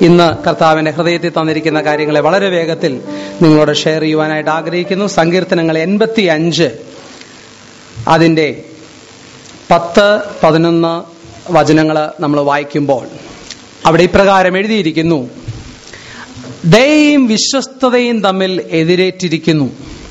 ഇന്ന് കർത്താവിന്റെ ഹൃദയത്തിൽ തന്നിരിക്കുന്ന കാര്യങ്ങളെ വളരെ വേഗത്തിൽ നിങ്ങളോട് ഷെയർ ചെയ്യുവാനായിട്ട് ആഗ്രഹിക്കുന്നു സങ്കീർത്തനങ്ങൾ എൺപത്തി അഞ്ച് അതിന്റെ പത്ത് പതിനൊന്ന് വചനങ്ങൾ നമ്മൾ വായിക്കുമ്പോൾ അവിടെ ഇപ്രകാരം എഴുതിയിരിക്കുന്നു ദയയും വിശ്വസ്തതയും തമ്മിൽ എതിരേറ്റിരിക്കുന്നു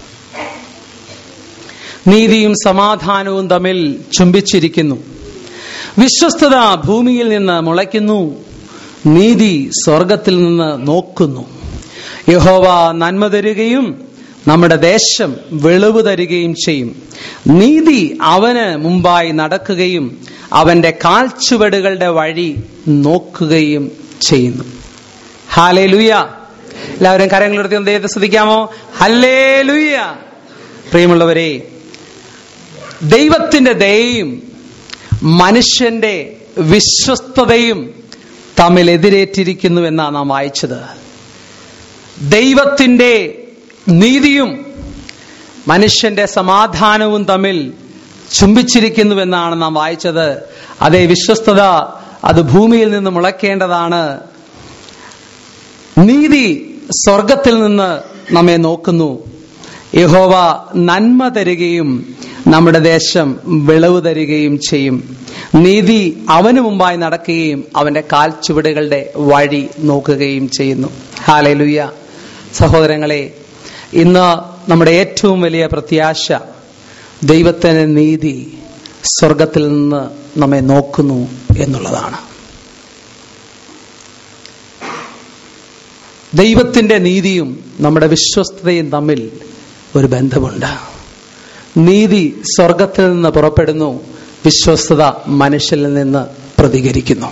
നീതിയും സമാധാനവും തമ്മിൽ ചുംബിച്ചിരിക്കുന്നു വിശ്വസ്തത ഭൂമിയിൽ നിന്ന് മുളയ്ക്കുന്നു നീതി സ്വർഗത്തിൽ നിന്ന് നോക്കുന്നു യഹോവ നന്മ തരികയും നമ്മുടെ ദേശം വെളിവ് തരികയും ചെയ്യും നീതി അവന് മുമ്പായി നടക്കുകയും അവന്റെ കാൽച്ചുവടുകളുടെ വഴി നോക്കുകയും ചെയ്യുന്നു ഹാലേ ലുയ എല്ലാവരും കരങ്ങളെടുത്ത് ഒന്ന് ദൈവത്തെ ശ്രദ്ധിക്കാമോ ഹല്ലേ ലുയ്യ പ്രിയമുള്ളവരെ ദൈവത്തിന്റെ ദയയും മനുഷ്യന്റെ വിശ്വസ്തതയും തമ്മിൽ എതിരേറ്റിരിക്കുന്നു എന്നാണ് നാം വായിച്ചത് ദൈവത്തിന്റെ നീതിയും മനുഷ്യന്റെ സമാധാനവും തമ്മിൽ ചുംബിച്ചിരിക്കുന്നുവെന്നാണ് നാം വായിച്ചത് അതേ വിശ്വസ്തത അത് ഭൂമിയിൽ നിന്ന് മുളയ്ക്കേണ്ടതാണ് നീതി സ്വർഗത്തിൽ നിന്ന് നമ്മെ നോക്കുന്നു യഹോവ നന്മ തരികയും നമ്മുടെ ദേശം വിളവ് തരികയും ചെയ്യും നീതി അവന് മുമ്പായി നടക്കുകയും അവന്റെ കാൽച്ചുവടുകളുടെ വഴി നോക്കുകയും ചെയ്യുന്നു ഹാലലുയ്യ സഹോദരങ്ങളെ ഇന്ന് നമ്മുടെ ഏറ്റവും വലിയ പ്രത്യാശ ദൈവത്തിന്റെ നീതി സ്വർഗത്തിൽ നിന്ന് നമ്മെ നോക്കുന്നു എന്നുള്ളതാണ് ദൈവത്തിന്റെ നീതിയും നമ്മുടെ വിശ്വസ്തതയും തമ്മിൽ ഒരു ബന്ധമുണ്ട് നീതി സ്വർഗത്തിൽ നിന്ന് പുറപ്പെടുന്നു വിശ്വസ്തത മനുഷ്യനിൽ നിന്ന് പ്രതികരിക്കുന്നു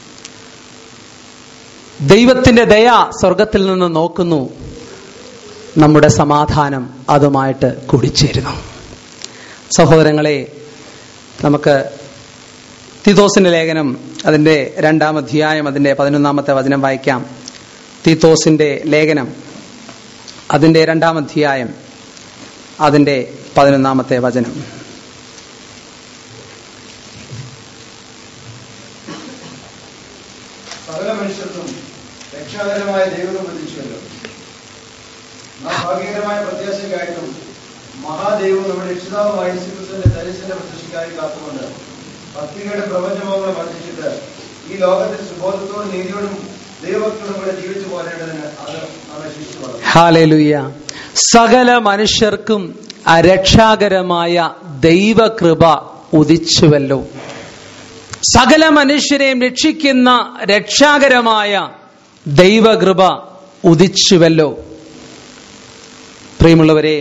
ദൈവത്തിന്റെ ദയ സ്വർഗത്തിൽ നിന്ന് നോക്കുന്നു നമ്മുടെ സമാധാനം അതുമായിട്ട് കൂടിച്ചേരുന്നു സഹോദരങ്ങളെ നമുക്ക് തീത്തോസിന്റെ ലേഖനം അതിന്റെ രണ്ടാം അധ്യായം അതിന്റെ പതിനൊന്നാമത്തെ വചനം വായിക്കാം തീത്തോസിന്റെ ലേഖനം അതിന്റെ രണ്ടാം അധ്യായം അതിന്റെ പതിനൊന്നാമത്തെ വചനം സകല മനുഷ്യർക്കും രക്ഷാകരമായ ദൈവം പ്രതീക്ഷയല്ലോ നാം ഭാഗ്യകരമായ പ്രത്യാശയ്ക്കായിട്ടും മഹാദൈവം നമ്മുടെ രക്ഷിതാവുമായ ശ്രീകൃഷ്ണന്റെ തരിശന്റെ പ്രതീക്ഷയ്ക്കായി കാത്തുകൊണ്ട് ഭക്തിയുടെ പ്രപഞ്ചമോങ്ങളെ വർദ്ധിച്ചിട്ട് ഈ ലോകത്തിൽ സുബോധത്തോടും നീതിയോടും ദൈവഭക്തിയോടും കൂടെ ജീവിച്ചു പോരേണ്ടതിന് അത് നമ്മെ ശിക്ഷിച്ചു വളർത്തും ഹാലലുയ്യ സകല മനുഷ്യർക്കും രക്ഷാകരമായ ദൈവകൃപ ഉദിച്ചുവല്ലോ സകല മനുഷ്യരെയും രക്ഷിക്കുന്ന രക്ഷാകരമായ ദൈവകൃപ ഉദിച്ചുവല്ലോ പ്രിയമുള്ളവരെ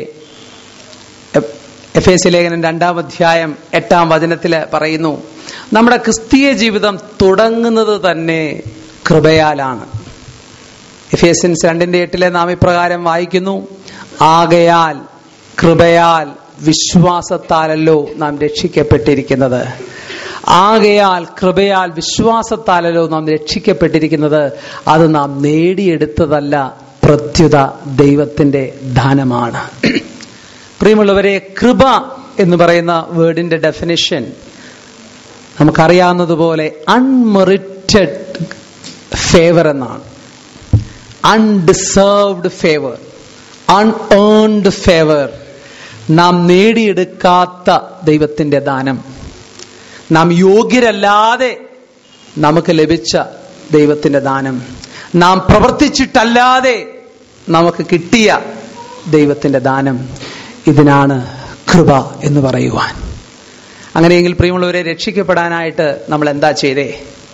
എഫ് എസ് ലേഖനം രണ്ടാം അധ്യായം എട്ടാം വചനത്തില് പറയുന്നു നമ്മുടെ ക്രിസ്തീയ ജീവിതം തുടങ്ങുന്നത് തന്നെ കൃപയാലാണ് എഫേസ്യൻസ് രണ്ടിന്റെ എട്ടിലെ നാം ഇപ്രകാരം വായിക്കുന്നു ആകയാൽ കൃപയാൽ വിശ്വാസത്താലല്ലോ നാം രക്ഷിക്കപ്പെട്ടിരിക്കുന്നത് ആകയാൽ കൃപയാൽ വിശ്വാസത്താലല്ലോ നാം രക്ഷിക്കപ്പെട്ടിരിക്കുന്നത് അത് നാം നേടിയെടുത്തതല്ല പ്രത്യുത ദൈവത്തിന്റെ ദാനമാണ് പ്രിയമുള്ളവരെ കൃപ എന്ന് പറയുന്ന വേർഡിന്റെ ഡെഫിനിഷൻ നമുക്കറിയാവുന്നതുപോലെ അൺമെറിറ്റഡ് ഫേവർ എന്നാണ് അൺഡിസേർവ്ഡ് ഫേവർ അൺഏൺഡ് ഫേവർ നാം നേടിയെടുക്കാത്ത ദൈവത്തിന്റെ ദാനം നാം യോഗ്യരല്ലാതെ നമുക്ക് ലഭിച്ച ദൈവത്തിന്റെ ദാനം നാം പ്രവർത്തിച്ചിട്ടല്ലാതെ നമുക്ക് കിട്ടിയ ദൈവത്തിന്റെ ദാനം ഇതിനാണ് കൃപ എന്ന് പറയുവാൻ അങ്ങനെയെങ്കിൽ പ്രിയമുള്ളവരെ രക്ഷിക്കപ്പെടാനായിട്ട് നമ്മൾ എന്താ ചെയ്തേ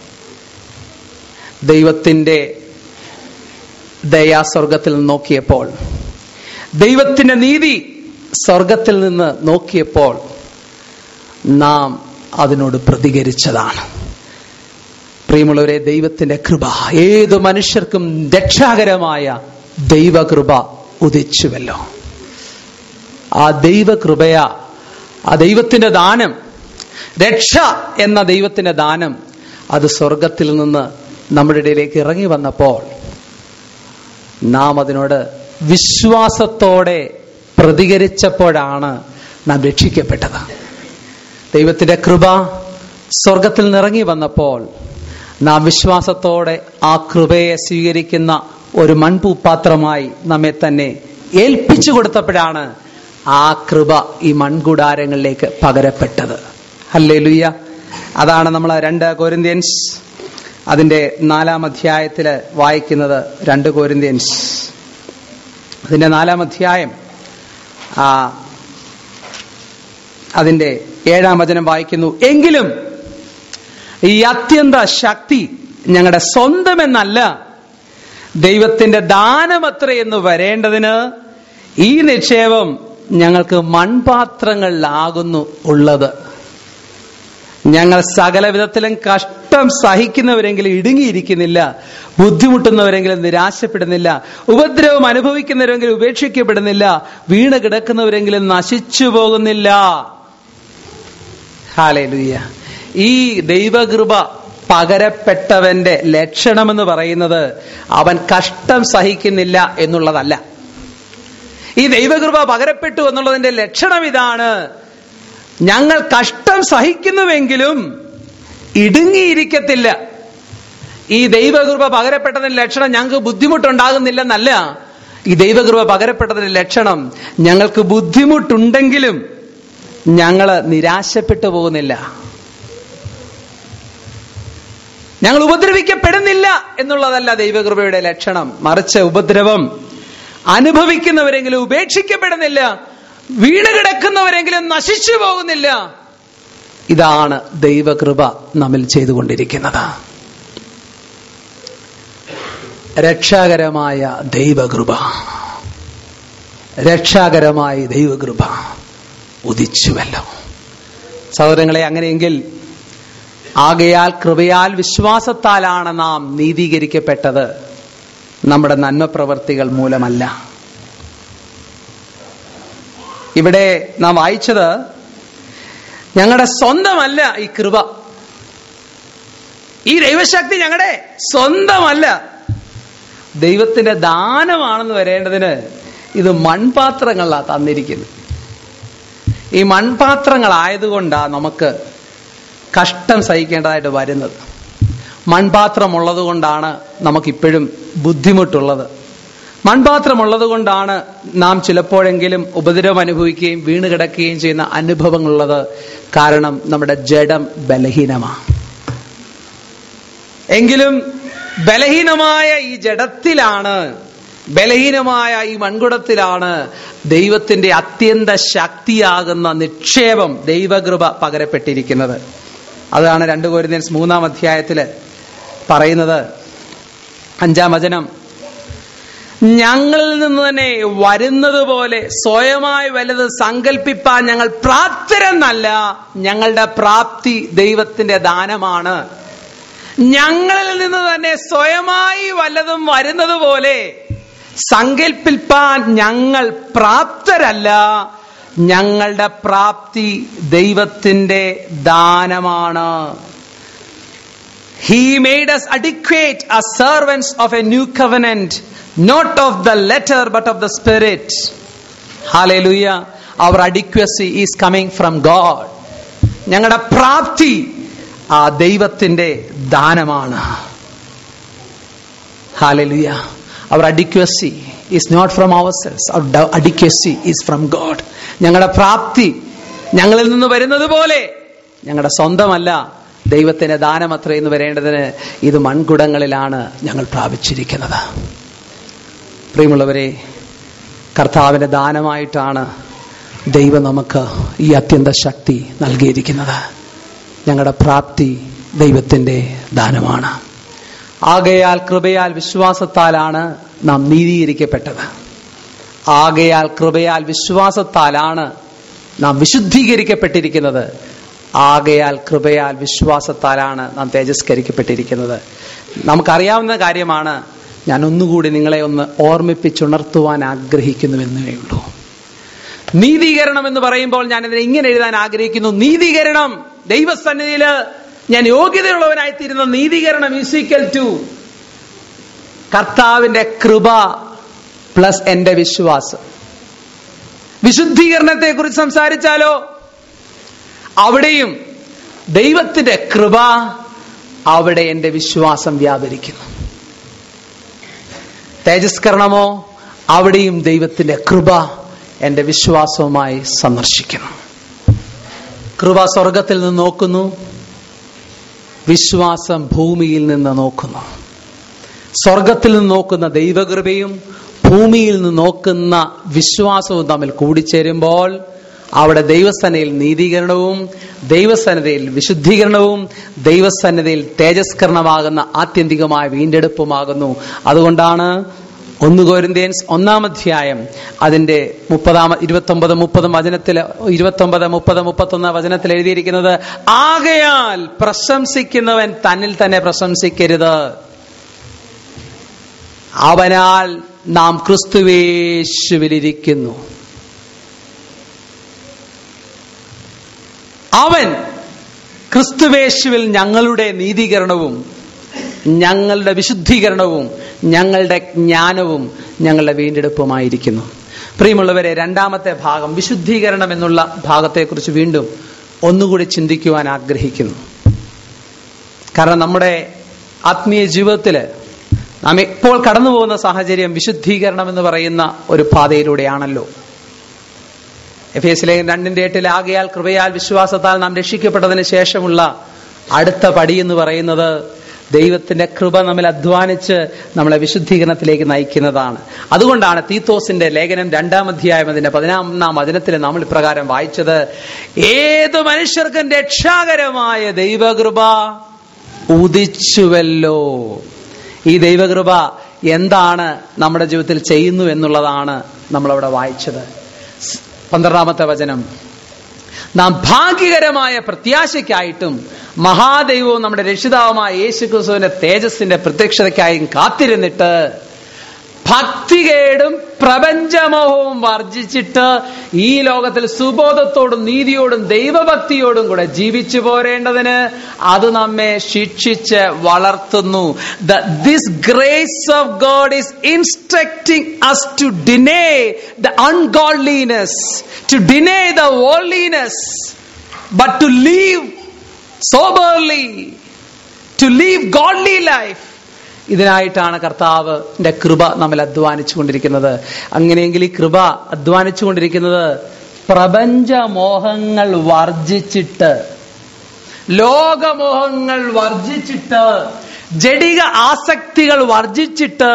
ദൈവത്തിന്റെ ദയാ സ്വർഗത്തിൽ നിന്ന് നോക്കിയപ്പോൾ ദൈവത്തിന്റെ നീതി സ്വർഗത്തിൽ നിന്ന് നോക്കിയപ്പോൾ നാം അതിനോട് പ്രതികരിച്ചതാണ് പ്രിയമുള്ളവരെ ദൈവത്തിന്റെ കൃപ ഏത് മനുഷ്യർക്കും രക്ഷാകരമായ ദൈവകൃപ ഉദിച്ചുവല്ലോ ആ ദൈവകൃപയ ആ ദൈവത്തിന്റെ ദാനം രക്ഷ എന്ന ദൈവത്തിന്റെ ദാനം അത് സ്വർഗത്തിൽ നിന്ന് നമ്മുടെ ഇടയിലേക്ക് ഇറങ്ങി വന്നപ്പോൾ നാം അതിനോട് വിശ്വാസത്തോടെ പ്രതികരിച്ചപ്പോഴാണ് നാം രക്ഷിക്കപ്പെട്ടത് ദൈവത്തിന്റെ കൃപ സ്വർഗത്തിൽ നിറങ്ങി വന്നപ്പോൾ നാം വിശ്വാസത്തോടെ ആ കൃപയെ സ്വീകരിക്കുന്ന ഒരു മൺപൂപ്പാത്രമായി നമ്മെ തന്നെ ഏൽപ്പിച്ചു കൊടുത്തപ്പോഴാണ് ആ കൃപ ഈ മൺകുടാരങ്ങളിലേക്ക് പകരപ്പെട്ടത് അല്ലേ ലുയ്യ അതാണ് നമ്മൾ രണ്ട് കോരിന്ത്യൻസ് അതിന്റെ നാലാം അധ്യായത്തില് വായിക്കുന്നത് രണ്ട് കോരിന്ത്യൻസ് അതിന്റെ നാലാം അധ്യായം ആ അതിന്റെ ഏഴാം വചനം വായിക്കുന്നു എങ്കിലും ഈ അത്യന്ത ശക്തി ഞങ്ങളുടെ സ്വന്തമെന്നല്ല ദൈവത്തിന്റെ ദാനമത്ര എന്ന് വരേണ്ടതിന് ഈ നിക്ഷേപം ഞങ്ങൾക്ക് മൺപാത്രങ്ങളിലാകുന്നു ഉള്ളത് ഞങ്ങൾ സകല വിധത്തിലും കഷ്ടം സഹിക്കുന്നവരെങ്കിലും ഇടുങ്ങിയിരിക്കുന്നില്ല ബുദ്ധിമുട്ടുന്നവരെങ്കിലും നിരാശപ്പെടുന്നില്ല ഉപദ്രവം അനുഭവിക്കുന്നവരെങ്കിലും ഉപേക്ഷിക്കപ്പെടുന്നില്ല വീണ് കിടക്കുന്നവരെങ്കിലും നശിച്ചു പോകുന്നില്ല ഹാലേലുയ്യ ഈ ദൈവകൃപ പകരപ്പെട്ടവന്റെ ലക്ഷണമെന്ന് പറയുന്നത് അവൻ കഷ്ടം സഹിക്കുന്നില്ല എന്നുള്ളതല്ല ഈ ദൈവകൃപ പകരപ്പെട്ടു എന്നുള്ളതിന്റെ ലക്ഷണം ഇതാണ് ഞങ്ങൾ കഷ്ടം സഹിക്കുന്നുവെങ്കിലും ഇടുങ്ങിയിരിക്കത്തില്ല ഈ ദൈവകൃപ പകരപ്പെട്ടതിന്റെ ലക്ഷണം ഞങ്ങൾക്ക് ബുദ്ധിമുട്ടുണ്ടാകുന്നില്ലെന്നല്ല ഈ ദൈവകൃപ പകരപ്പെട്ടതിന്റെ ലക്ഷണം ഞങ്ങൾക്ക് ബുദ്ധിമുട്ടുണ്ടെങ്കിലും ഞങ്ങള് നിരാശപ്പെട്ടു പോകുന്നില്ല ഞങ്ങൾ ഉപദ്രവിക്കപ്പെടുന്നില്ല എന്നുള്ളതല്ല ദൈവകൃപയുടെ ലക്ഷണം മറിച്ച് ഉപദ്രവം അനുഭവിക്കുന്നവരെങ്കിലും ഉപേക്ഷിക്കപ്പെടുന്നില്ല വീണ് കിടക്കുന്നവരെങ്കിലും നശിച്ചു പോകുന്നില്ല ഇതാണ് ദൈവകൃപ നമ്മിൽ ചെയ്തുകൊണ്ടിരിക്കുന്നത് രക്ഷാകരമായ ദൈവകൃപ രക്ഷാകരമായ ദൈവകൃപ ഉദിച്ചുവല്ലോ സഹോദരങ്ങളെ അങ്ങനെയെങ്കിൽ ആകയാൽ കൃപയാൽ വിശ്വാസത്താലാണ് നാം നീതീകരിക്കപ്പെട്ടത് നമ്മുടെ നന്മ പ്രവർത്തികൾ മൂലമല്ല ഇവിടെ നാം വായിച്ചത് ഞങ്ങളുടെ സ്വന്തമല്ല ഈ കൃപ ഈ ദൈവശക്തി ഞങ്ങളുടെ സ്വന്തമല്ല ദൈവത്തിന്റെ ദാനമാണെന്ന് വരേണ്ടതിന് ഇത് മൺപാത്രങ്ങളാ തന്നിരിക്കുന്നത് ഈ മൺപാത്രങ്ങളായതുകൊണ്ടാ നമുക്ക് കഷ്ടം സഹിക്കേണ്ടതായിട്ട് വരുന്നത് മൺപാത്രമുള്ളത് കൊണ്ടാണ് നമുക്കിപ്പോഴും ബുദ്ധിമുട്ടുള്ളത് മൺപാത്രമുള്ളത് കൊണ്ടാണ് നാം ചിലപ്പോഴെങ്കിലും ഉപദ്രവം അനുഭവിക്കുകയും വീണ് കിടക്കുകയും ചെയ്യുന്ന അനുഭവങ്ങളുള്ളത് കാരണം നമ്മുടെ ജഡം ബലഹീനമാണ് എങ്കിലും ബലഹീനമായ ഈ ജഡത്തിലാണ് ബലഹീനമായ ഈ മൺകുടത്തിലാണ് ദൈവത്തിന്റെ അത്യന്ത ശക്തിയാകുന്ന നിക്ഷേപം ദൈവകൃപ പകരപ്പെട്ടിരിക്കുന്നത് അതാണ് രണ്ട് കോരിന്ത്യൻസ് മൂന്നാം അധ്യായത്തില് പറയുന്നത് അഞ്ചാം വചനം ഞങ്ങളിൽ നിന്ന് തന്നെ വരുന്നത് പോലെ സ്വയമായി വലുത് സങ്കല്പിപ്പാൻ ഞങ്ങൾ പ്രാപ്തരെന്നല്ല ഞങ്ങളുടെ പ്രാപ്തി ദൈവത്തിന്റെ ദാനമാണ് ഞങ്ങളിൽ നിന്ന് തന്നെ സ്വയമായി വല്ലതും വരുന്നത് പോലെ സങ്കല്പിപ്പാൻ ഞങ്ങൾ പ്രാപ്തരല്ല ഞങ്ങളുടെ പ്രാപ്തി ദൈവത്തിന്റെ ദാനമാണ് he made us adequate as servants of a new covenant not of the letter but of the spirit hallelujah our adequacy is coming from god ഞങ്ങളുടെ പ്രാപ്തി ആ ദൈവത്തിന്റെ ദാനമാണ് hallelujah our adequacy is not from our selves our adequacy is from God ഞങ്ങളുടെ പ്രാപ്തി ഞങ്ങളിൽ നിന്ന് വരുന്നത് പോലെ ഞങ്ങളുടെ സ്വന്തമല്ല ദൈവത്തിന്റെ ദാനമത്ര എന്ന് വരേണ്ടതിന് ഇത് മൺകുടങ്ങളിലാണ് ഞങ്ങൾ പ്രാപിച്ചിരിക്കുന്നത് പ്രിയമുള്ളവരെ കർത്താവിന്റെ ദാനമായിട്ടാണ് ദൈവം നമുക്ക് ഈ അത്യന്ത ശക്തി നൽകിയിരിക്കുന്നത് ഞങ്ങളുടെ പ്രാപ്തി ദൈവത്തിന്റെ ദാനമാണ് ആകയാൽ കൃപയാൽ വിശ്വാസത്താലാണ് നാം നീതീകരിക്കപ്പെട്ടത് ആകയാൽ കൃപയാൽ വിശ്വാസത്താലാണ് നാം വിശുദ്ധീകരിക്കപ്പെട്ടിരിക്കുന്നത് ആകയാൽ കൃപയാൽ വിശ്വാസത്താലാണ് നാം തേജസ്കരിക്കപ്പെട്ടിരിക്കുന്നത് നമുക്കറിയാവുന്ന കാര്യമാണ് ഞാൻ ഒന്നുകൂടി നിങ്ങളെ ഒന്ന് ഓർമ്മിപ്പിച്ചുണർത്തുവാൻ ആഗ്രഹിക്കുന്നുവെന്നേ ഉള്ളൂ നീതീകരണം എന്ന് പറയുമ്പോൾ ഞാൻ ഇതിനെ ഇങ്ങനെ എഴുതാൻ ആഗ്രഹിക്കുന്നു നീതീകരണം ദൈവസന്നിധിയില് ഞാൻ യോഗ്യതയുള്ളവനായിത്തീരുന്ന നീതീകരണം ഈസിക്കൽ ടു കർത്താവിന്റെ കൃപ പ്ലസ് എന്റെ വിശ്വാസം വിശുദ്ധീകരണത്തെ കുറിച്ച് സംസാരിച്ചാലോ അവിടെയും ദൈവത്തിന്റെ കൃപ അവിടെ എന്റെ വിശ്വാസം വ്യാപരിക്കുന്നു തേജസ്കരണമോ അവിടെയും ദൈവത്തിന്റെ കൃപ എന്റെ വിശ്വാസവുമായി സന്ദർശിക്കുന്നു കൃപ സ്വർഗത്തിൽ നിന്ന് നോക്കുന്നു വിശ്വാസം ഭൂമിയിൽ നിന്ന് നോക്കുന്നു സ്വർഗത്തിൽ നിന്ന് നോക്കുന്ന ദൈവകൃപയും ഭൂമിയിൽ നിന്ന് നോക്കുന്ന വിശ്വാസവും തമ്മിൽ കൂടിച്ചേരുമ്പോൾ അവിടെ ദൈവസനയിൽ നീതീകരണവും ദൈവസന്നതയിൽ വിശുദ്ധീകരണവും ദൈവസന്നതയിൽ തേജസ്കരണമാകുന്ന ആത്യന്തികമായ വീണ്ടെടുപ്പുമാകുന്നു അതുകൊണ്ടാണ് ഒന്ന് കോരിന്ത്യൻസ് ഒന്നാം അധ്യായം അതിന്റെ മുപ്പതാം ഇരുപത്തൊമ്പത് മുപ്പത് വചനത്തിൽ ഇരുപത്തൊമ്പത് മുപ്പത് മുപ്പത്തൊന്ന് വചനത്തിൽ എഴുതിയിരിക്കുന്നത് ആകയാൽ പ്രശംസിക്കുന്നവൻ തന്നിൽ തന്നെ പ്രശംസിക്കരുത് അവനാൽ നാം ക്രിസ്തുവേശുവിലിരിക്കുന്നു അവൻ ക്രിസ്തുവേശുവിൽ ഞങ്ങളുടെ നീതീകരണവും ഞങ്ങളുടെ വിശുദ്ധീകരണവും ഞങ്ങളുടെ ജ്ഞാനവും ഞങ്ങളുടെ വീണ്ടെടുപ്പുമായിരിക്കുന്നു പ്രിയമുള്ളവരെ രണ്ടാമത്തെ ഭാഗം വിശുദ്ധീകരണം എന്നുള്ള ഭാഗത്തെക്കുറിച്ച് വീണ്ടും ഒന്നുകൂടി ചിന്തിക്കുവാൻ ആഗ്രഹിക്കുന്നു കാരണം നമ്മുടെ ആത്മീയ ജീവിതത്തില് നാം ഇപ്പോൾ കടന്നു പോകുന്ന സാഹചര്യം വിശുദ്ധീകരണം എന്ന് പറയുന്ന ഒരു പാതയിലൂടെയാണല്ലോ എഫ് എസ് ലേഖൻ രണ്ടിന്റെ എട്ടിൽ ആകയാൽ കൃപയാൽ വിശ്വാസത്താൽ നാം രക്ഷിക്കപ്പെട്ടതിന് ശേഷമുള്ള അടുത്ത പടി എന്ന് പറയുന്നത് ദൈവത്തിന്റെ കൃപ നമ്മിൽ അധ്വാനിച്ച് നമ്മളെ വിശുദ്ധീകരണത്തിലേക്ക് നയിക്കുന്നതാണ് അതുകൊണ്ടാണ് തീത്തോസിന്റെ ലേഖനം രണ്ടാം അധ്യായം അതിന്റെ പതിനാറാം വചനത്തിൽ നമ്മൾ ഇപ്രകാരം വായിച്ചത് ഏത് മനുഷ്യർക്കും രക്ഷാകരമായ ദൈവകൃപ ഉദിച്ചുവല്ലോ ഈ ദൈവകൃപ എന്താണ് നമ്മുടെ ജീവിതത്തിൽ ചെയ്യുന്നു എന്നുള്ളതാണ് നമ്മളവിടെ വായിച്ചത് പന്ത്രണ്ടാമത്തെ വചനം നാം ഭാഗ്യകരമായ പ്രത്യാശയ്ക്കായിട്ടും മഹാദൈവവും നമ്മുടെ രക്ഷിതാവുമായ യേശു ക്രിസ്തുവിന്റെ തേജസ്സിന്റെ പ്രത്യക്ഷതയ്ക്കായും കാത്തിരുന്നിട്ട് ഭക്തികേടും പ്രപഞ്ചമോഹവും വർജിച്ചിട്ട് ഈ ലോകത്തിൽ സുബോധത്തോടും നീതിയോടും ദൈവഭക്തിയോടും കൂടെ ജീവിച്ചു പോരേണ്ടതിന് അത് നമ്മെ ശിക്ഷിച്ച് വളർത്തുന്നു this grace of God is instructing us to deny the ungodliness to deny the worldliness but to live soberly to live godly life ഇതിനായിട്ടാണ് കർത്താവിന്റെ കൃപ നമ്മൾ അധ്വാനിച്ചു കൊണ്ടിരിക്കുന്നത് അങ്ങനെയെങ്കിൽ ഈ കൃപ അധ്വാനിച്ചു കൊണ്ടിരിക്കുന്നത് പ്രപഞ്ചമോഹങ്ങൾ വർജിച്ചിട്ട് ലോകമോഹങ്ങൾ വർജിച്ചിട്ട് ജഡിക ആസക്തികൾ വർജിച്ചിട്ട്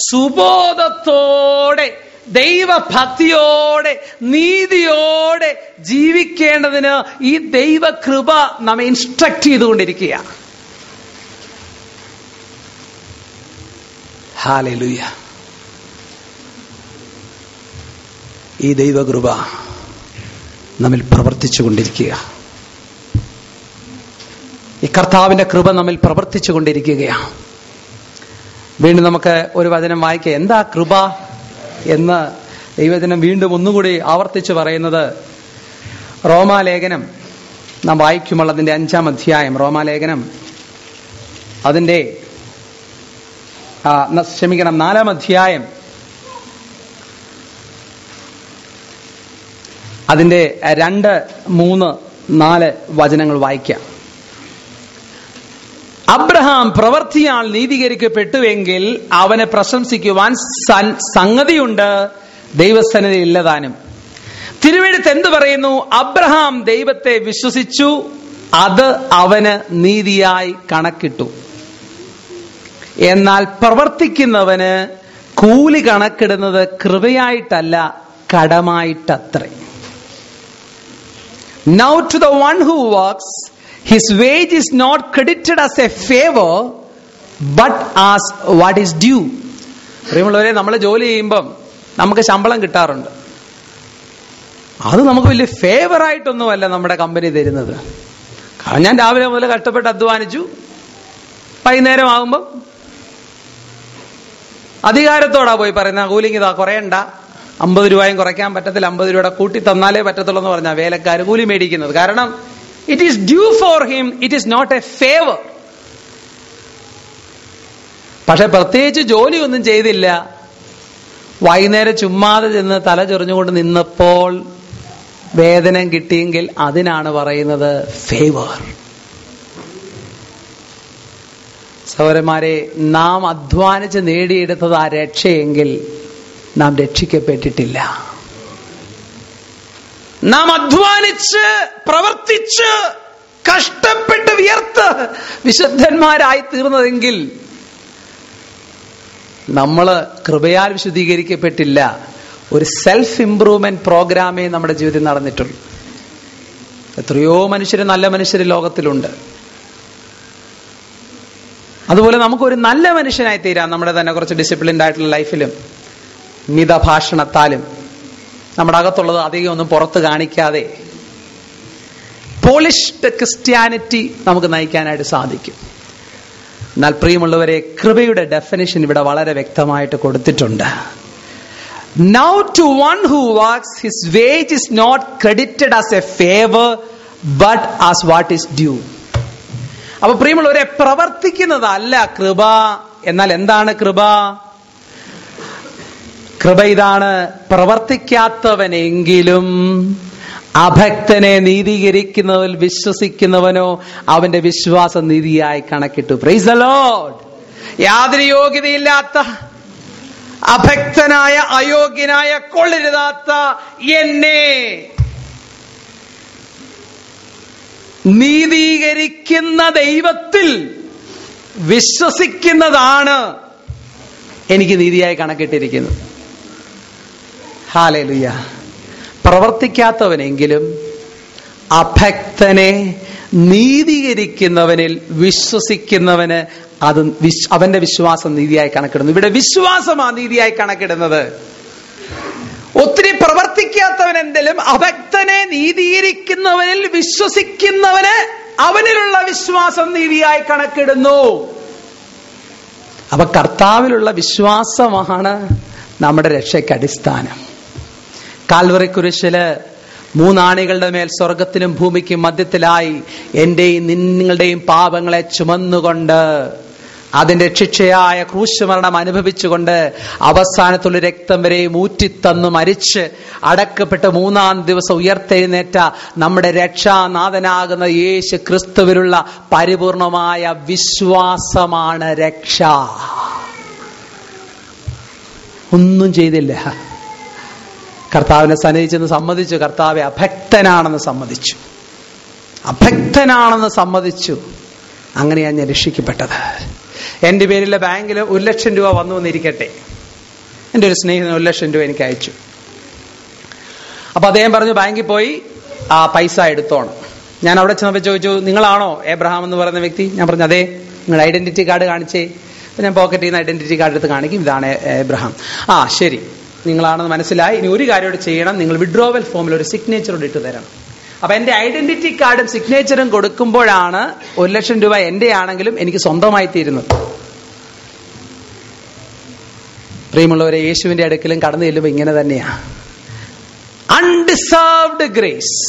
സുബോധത്തോടെ ദൈവഭക്തിയോടെ നീതിയോടെ ജീവിക്കേണ്ടതിന് ഈ ദൈവകൃപ നമ്മെ ഇൻസ്ട്രക്ട് ചെയ്തുകൊണ്ടിരിക്കുകയാണ് ഹാലലുയ ഈ ദൈവകൃപ നമ്മിൽ പ്രവർത്തിച്ചു കൊണ്ടിരിക്കുക ഈ കർത്താവിന്റെ കൃപ നമ്മിൽ പ്രവർത്തിച്ചു കൊണ്ടിരിക്കുകയാണ് വീണ്ടും നമുക്ക് ഒരു വചനം വായിക്കുക എന്താ കൃപ എന്ന് ദൈവജനം വീണ്ടും ഒന്നുകൂടി ആവർത്തിച്ച് പറയുന്നത് റോമാലേഖനം നാം വായിക്കുമ്പോൾ അതിന്റെ അഞ്ചാം അധ്യായം റോമാലേഖനം അതിന്റെ ആ, ന- ക്ഷമിക്കണം നാലാം അധ്യായം അതിന്റെ രണ്ട് മൂന്ന് നാല് വചനങ്ങൾ വായിക്കാം അബ്രഹാം പ്രവർത്തിയാൽ നീതീകരിക്കപ്പെട്ടുവെങ്കിൽ അവനെ പ്രശംസിക്കുവാൻ സൻ- സംഗതിയുണ്ട് ദൈവസന്നിധി ഇല്ലതാനും തിരുവെടുത്ത് എന്ത് പറയുന്നു അബ്രഹാം ദൈവത്തെ വിശ്വസിച്ചു അത് അവന് നീതിയായി കണക്കിട്ടു എന്നാൽ പ്രവർത്തിക്കുന്നവന് കൂലി കണക്കിടുന്നത് കൃപയായിട്ടല്ല കടമായിട്ടത്രേ now to the one who works his wage is not credited as a favour but as what is due പ്രിയമുള്ളവരെ നമ്മൾ ജോലി ചെയ്യുമ്പം നമുക്ക് ശമ്പളം കിട്ടാറുണ്ട് അത് നമുക്ക് വലിയ ഫേവർ ആയിട്ടൊന്നുമല്ല നമ്മുടെ കമ്പനി തരുന്നത് കാരണം ഞാൻ രാവിലെ മുതൽ കഷ്ടപ്പെട്ട് അധ്വാനിച്ചു വൈകുന്നേരം ആകുമ്പം അധികാരത്തോടാ പോയി പറയുന്ന കൂലിക്ക് ഇതാ കുറയണ്ട അമ്പത് രൂപയും കുറയ്ക്കാൻ പറ്റത്തില്ല അമ്പത് രൂപയുടെ കൂട്ടി തന്നാലേ പറ്റത്തുള്ളൂ എന്ന് പറഞ്ഞാൽ വേലക്കാർ കൂലി മേടിക്കുന്നത് കാരണം it is due for him it is not a favour പക്ഷെ പ്രത്യേകിച്ച് ജോലി ഒന്നും ചെയ്തില്ല വൈകുന്നേരം ചുമ്മാതെ ചെന്ന് തല ചൊറിഞ്ഞുകൊണ്ട് നിന്നപ്പോൾ വേതനം കിട്ടിയെങ്കിൽ അതിനാണ് പറയുന്നത് ഫേവർ സഹോദരന്മാരെ നാം അധ്വാനിച്ച് നേടിയെടുത്തത് ആ രക്ഷയെങ്കിൽ നാം രക്ഷിക്കപ്പെട്ടിട്ടില്ല നാം അധ്വാനിച്ച് പ്രവർത്തിച്ച് കഷ്ടപ്പെട്ട് വിയർത്ത് വിശുദ്ധന്മാരായി തീർന്നതെങ്കിൽ നമ്മൾ കൃപയാൽ വിശുദ്ധീകരിക്കപ്പെട്ടില്ല ഒരു സെൽഫ് ഇംപ്രൂവ്മെന്റ് പ്രോഗ്രാമേ നമ്മുടെ ജീവിതത്തിൽ നടന്നിട്ടുള്ളൂ എത്രയോ മനുഷ്യർ നല്ല മനുഷ്യർ ലോകത്തിലുണ്ട് അതുപോലെ നമുക്കൊരു നല്ല മനുഷ്യനായി തീരാം നമ്മുടെ തന്നെ കുറച്ച് ഡിസിപ്ലിൻഡ് ആയിട്ടുള്ള ലൈഫിലും മിതഭാഷണത്താലും നമ്മുടെ അകത്തുള്ളത് അധികം ഒന്നും പുറത്ത് കാണിക്കാതെ പോളിഷ്ഡ് ക്രിസ്ത്യാനിറ്റി നമുക്ക് നയിക്കാനായിട്ട് സാധിക്കും എന്നാൽ പ്രിയമുള്ളവരെ കൃപയുടെ ഡെഫിനിഷൻ ഇവിടെ വളരെ വ്യക്തമായിട്ട് കൊടുത്തിട്ടുണ്ട് now to one who works his wage is not credited as a favour but as what is due അപ്പൊ പ്രിയമുള്ളവരെ പ്രവർത്തിക്കുന്നതല്ല കൃപ എന്നാൽ എന്താണ് കൃപ കൃപ ഇതാണ് പ്രവർത്തിക്കാത്തവനെങ്കിലും അഭക്തനെ നീതീകരിക്കുന്നവൽ വിശ്വസിക്കുന്നവനോ അവന്റെ വിശ്വാസം നീതിയായി കണക്കിട്ടു പ്രൈസ് ലോഡ് യാതൊരു യോഗ്യതയില്ലാത്ത അഭക്തനായ അയോഗ്യനായ കൊള്ളരുതാത്ത എന്നെ നീതീകരിക്കുന്ന ദൈവത്തിൽ വിശ്വസിക്കുന്നതാണ് എനിക്ക് നീതിയായി കണക്കിട്ടിരിക്കുന്നത് ഹാലേലുയ്യ പ്രവർത്തിക്കാത്തവനെങ്കിലും അഭക്തനെ നീതീകരിക്കുന്നവനിൽ വിശ്വസിക്കുന്നവന് അത് വിശ്- അവന്റെ വിശ്വാസം നീതിയായി കണക്കിടുന്നു ഇവിടെ വിശ്വാസമാ നീതിയായി കണക്കിടുന്നത് ഒത്തിരി പ്രവർത്തിക്കാത്തവൻ എന്തെങ്കിലും അഭക്തനെ നീതീകരിക്കുന്നവനിൽ വിശ്വസിക്കുന്നവന് അവനിലുള്ള വിശ്വാസം നീതിയായി കണക്കിടുന്നു അപ്പൊ കർത്താവിലുള്ള വിശ്വാസമാണ് നമ്മുടെ രക്ഷയ്ക്ക് അടിസ്ഥാനം കാൽവറി കുരിശില് മൂന്നാണികളുടെ മേൽ സ്വർഗത്തിനും ഭൂമിക്കും മധ്യത്തിലായി എന്റെയും നിങ്ങളുടെയും പാപങ്ങളെ ചുമന്നുകൊണ്ട് അതിന്റെ ശിക്ഷയായ ക്രൂശമരണം അനുഭവിച്ചുകൊണ്ട് അവസാനത്തുള്ള രക്തം വരെയും ഊറ്റിത്തന്നു മരിച്ച് അടക്കപ്പെട്ട് മൂന്നാം ദിവസം ഉയർത്തെഴുന്നേറ്റ നമ്മുടെ രക്ഷാനാഥനാകുന്ന യേശു ക്രിസ്തുവിലുള്ള പരിപൂർണമായ വിശ്വാസമാണ് രക്ഷ ഒന്നും ചെയ്തില്ല കർത്താവിനെ സന്നിധിച്ചെന്ന് സമ്മതിച്ചു കർത്താവെ അഭക്തനാണെന്ന് സമ്മതിച്ചു അഭക്തനാണെന്ന് സമ്മതിച്ചു അങ്ങനെയാണ് ഞാൻ രക്ഷിക്കപ്പെട്ടത് എൻ്റെ പേരിലെ ബാങ്കിൽ ഒരു ലക്ഷം രൂപ വന്നു വന്നിരിക്കട്ടെ എൻ്റെ ഒരു സ്നേഹിതന് ഒരു ലക്ഷം രൂപ എനിക്ക് അയച്ചു അപ്പൊ അദ്ദേഹം പറഞ്ഞു ബാങ്കിൽ പോയി ആ പൈസ എടുത്തോണം ഞാൻ അവിടെ ചെന്നപ്പോൾ ചോദിച്ചു നിങ്ങളാണോ എബ്രഹാം എന്ന് പറയുന്ന വ്യക്തി ഞാൻ പറഞ്ഞു അതെ നിങ്ങൾ ഐഡന്റിറ്റി കാർഡ് കാണിച്ചേ അപ്പൊ ഞാൻ പോക്കറ്റിൽ നിന്ന് ഐഡന്റിറ്റി കാർഡ് എടുത്ത് കാണിക്കും ഇതാണ് എബ്രഹാം ആ ശരി നിങ്ങളാണെന്ന് മനസ്സിലായി ഇനി ഒരു കാര്യം കൂടി ചെയ്യണം നിങ്ങൾ വിഡ്രോവൽ ഫോമിൽ ഒരു സിഗ്നേച്ചർ കൂടി ഇട്ട് തരണം അപ്പൊ എന്റെ ഐഡന്റിറ്റി കാർഡും സിഗ്നേച്ചറും കൊടുക്കുമ്പോഴാണ് ഒരു ലക്ഷം രൂപ എന്റെ ആണെങ്കിലും എനിക്ക് സ്വന്തമായി തീരുന്നത് പ്രിയമുള്ളവരെ യേശുവിന്റെ അടുക്കലും കടന്നു ചെല്ലുമ്പോൾ ഇങ്ങനെ തന്നെയാ അൺഡിസേർവ്ഡ് ഗ്രേസ്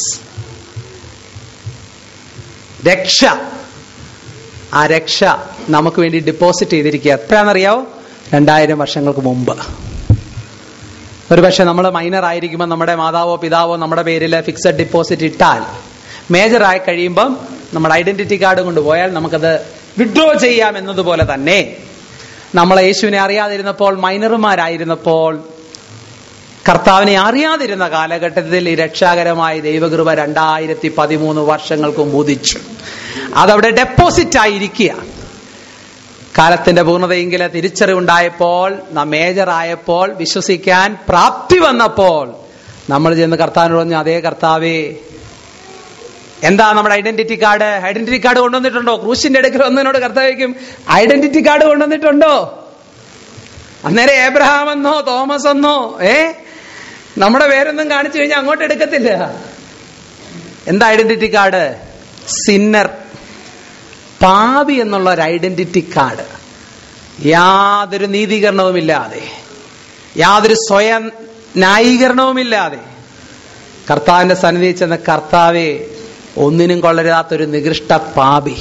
രക്ഷ ആ രക്ഷ നമുക്ക് വേണ്ടി ഡെപ്പോസിറ്റ് ചെയ്തിരിക്കുക എപ്പോഴാണെന്നറിയാവോ രണ്ടായിരം വർഷങ്ങൾക്ക് മുമ്പ് ഒരു പക്ഷെ നമ്മൾ മൈനർ ആയിരിക്കുമ്പോൾ നമ്മുടെ മാതാവോ പിതാവോ നമ്മുടെ പേരിൽ ഫിക്സഡ് ഡിപ്പോസിറ്റ് ഇട്ടാൽ മേജർ ആയി കഴിയുമ്പം നമ്മുടെ ഐഡന്റിറ്റി കാർഡ് കൊണ്ടുപോയാൽ നമുക്കത് വിഡ്രോ ചെയ്യാം എന്നതുപോലെ തന്നെ നമ്മൾ യേശുവിനെ അറിയാതിരുന്നപ്പോൾ മൈനർമാരായിരുന്നപ്പോൾ കർത്താവിനെ അറിയാതിരുന്ന കാലഘട്ടത്തിൽ ഈ രക്ഷാകരമായ ദൈവകൃപ രണ്ടായിരത്തി പതിമൂന്ന് വർഷങ്ങൾക്ക് മുമ്പ് ഉദിച്ചു അതവിടെ ഡെപ്പോസിറ്റ് ആയിരിക്കുക കാലത്തിന്റെ പൂർണ്ണതയെങ്കിലെ തിരിച്ചറിവുണ്ടായപ്പോൾ നാം മേജർ ആയപ്പോൾ വിശ്വസിക്കാൻ പ്രാപ്തി വന്നപ്പോൾ നമ്മൾ ചെന്ന് കർത്താവിനോട് പറഞ്ഞു അതേ കർത്താവേ എന്താ നമ്മുടെ ഐഡന്റിറ്റി കാർഡ് ഐഡന്റിറ്റി കാർഡ് കൊണ്ടുവന്നിട്ടുണ്ടോ ക്രൂശിന്റെ അടുക്കൽ വന്നതിനോട് കർത്താവേക്കും ഐഡന്റിറ്റി കാർഡ് കൊണ്ടുവന്നിട്ടുണ്ടോ അന്നേരം ഏബ്രഹാം എന്നോ തോമസ് എന്നോ ഏ നമ്മുടെ പേരൊന്നും കാണിച്ചു കഴിഞ്ഞാൽ അങ്ങോട്ട് എടുക്കത്തില്ല എന്താ ഐഡന്റിറ്റി കാർഡ് സിന്നർ പാപി എന്നുള്ള ഒരു ഐഡന്റിറ്റി കാർഡ് യാതൊരു നീതീകരണവുമില്ലാതെ യാതൊരു സ്വയം ന്യായീകരണവുമില്ലാതെ കർത്താവിന്റെ സന്നിധി ചെന്ന കർത്താവെ ഒന്നിനും കൊള്ളരുതാത്തൊരു നികൃഷ്ട പാപി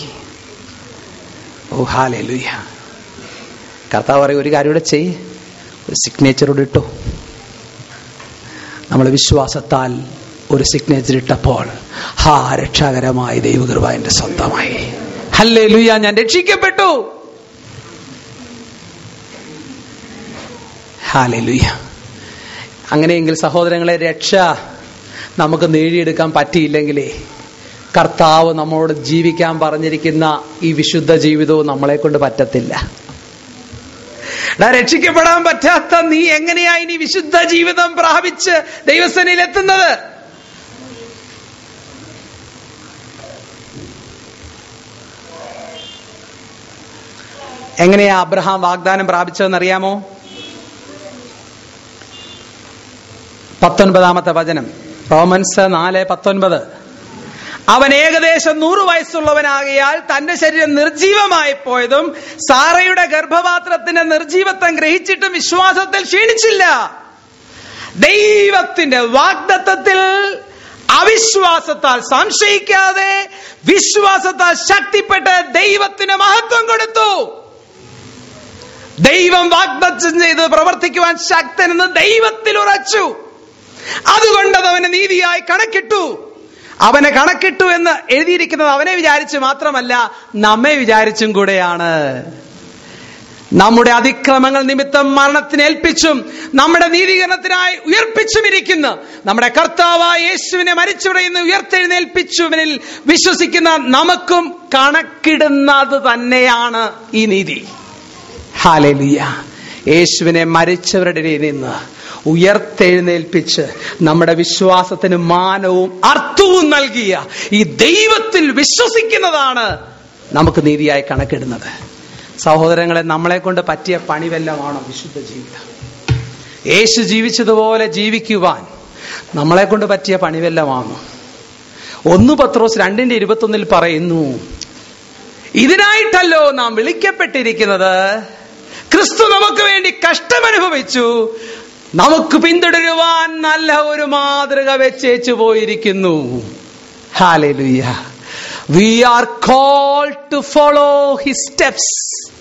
ഓ ഹാലേ ലുയ്യ കർത്താവ് പറയും ഒരു കാര്യം കൂടെ ചെയ്യ് ഒരു സിഗ്നേച്ചറോട് ഇട്ടു നമ്മൾ വിശ്വാസത്താൽ ഒരു സിഗ്നേച്ചർ ഇട്ടപ്പോൾ ഹാ രക്ഷാകരമായി ദൈവകൃപ എന്റെ സ്വന്തമായി ഹല്ലേ ലുയ്യ ഞാൻ രക്ഷിക്കപ്പെട്ടു ഹാലലുയ അങ്ങനെയെങ്കിൽ സഹോദരങ്ങളെ രക്ഷ നമുക്ക് നേടിയെടുക്കാൻ പറ്റിയില്ലെങ്കിലേ കർത്താവ് നമ്മളോട് ജീവിക്കാൻ പറഞ്ഞിരിക്കുന്ന ഈ വിശുദ്ധ ജീവിതവും നമ്മളെ കൊണ്ട് പറ്റത്തില്ല എടാ, രക്ഷിക്കപ്പെടാൻ പറ്റാത്ത നീ എങ്ങനെയാ ഇനി വിശുദ്ധ ജീവിതം പ്രാപിച്ച് ദൈവസേനയിൽ എത്തുന്നത് എങ്ങനെയാ അബ്രഹാം വാഗ്ദാനം പ്രാപിച്ചതെന്ന് അറിയാമോ പത്തൊൻപതാമത്തെ വചനം റോമൻസ് നാല് പത്തൊൻപത് അവൻ ഏകദേശം നൂറ് വയസ്സുള്ളവനാകിയാൽ തന്റെ ശരീരം നിർജീവമായി പോയതും സാറയുടെ ഗർഭപാത്രത്തിന്റെ നിർജീവത്വം ഗ്രഹിച്ചിട്ടും വിശ്വാസത്തിൽ ക്ഷീണിച്ചില്ല ദൈവത്തിന്റെ വാഗ്ദത്തത്തിൽ അവിശ്വാസത്താൽ സംശയിക്കാതെ വിശ്വാസത്താൽ ശക്തിപ്പെട്ട് ദൈവത്തിന് മഹത്വം കൊടുത്തു ദൈവം വാഗ്ദത്തം ചെയ്ത് പ്രവർത്തിക്കുവാൻ ശക്തനെന്ന് ദൈവത്തിൽ ഉറച്ചു അതുകൊണ്ട് അത് അവന് നീതിയായി കണക്കിട്ടു അവനെ കണക്കിട്ടു എന്ന് എഴുതിയിരിക്കുന്നത് അവനെ വിചാരിച്ച് മാത്രമല്ല നമ്മെ വിചാരിച്ചും കൂടെയാണ് നമ്മുടെ അതിക്രമങ്ങൾ നിമിത്തം മരണത്തിന് ഏൽപ്പിച്ചും നമ്മുടെ നീതീകരണത്തിനായി ഉയർപ്പിച്ചും ഇരിക്കുന്ന നമ്മുടെ കർത്താവായ യേശുവിനെ മരിച്ചവിടെ നിന്ന് ഉയർത്തെഴുന്നേൽപ്പിച്ചുവിനിൽ വിശ്വസിക്കുന്ന നമുക്കും കണക്കിടുന്നത് തന്നെയാണ് ഈ നീതി ഹാലലിയ യേശുവിനെ മരിച്ചവരുടെ ഇടയിൽ നിന്ന് ഉയർത്തെഴുന്നേൽപ്പിച്ച് നമ്മുടെ വിശ്വാസത്തിന് മാനവും അർത്ഥവും നൽകിയ ഈ ദൈവത്തിൽ വിശ്വസിക്കുന്നതാണ് നമുക്ക് നീതിയായി കണക്കിടുന്നത് സഹോദരങ്ങളെ നമ്മളെ കൊണ്ട് പറ്റിയ പണി വല്ലമാണോ വിശുദ്ധ ജീവിതം യേശു ജീവിച്ചതുപോലെ ജീവിക്കുവാൻ നമ്മളെ കൊണ്ട് പറ്റിയ പണി വല്ലമാണോ ഒന്ന് പത്രോസ് രണ്ടിന്റെ ഇരുപത്തൊന്നിൽ പറയുന്നു ഇതിനായിട്ടല്ലോ നാം വിളിക്കപ്പെട്ടിരിക്കുന്നത് ക്രിസ്തു നമുക്ക് വേണ്ടി കഷ്ടമനുഭവിച്ചു നമുക്ക് പിന്തുടരുവാൻ നല്ല ഒരു മാതൃക വെച്ചേച്ചു പോയിരിക്കുന്നു hallelujah we are call to follow his steps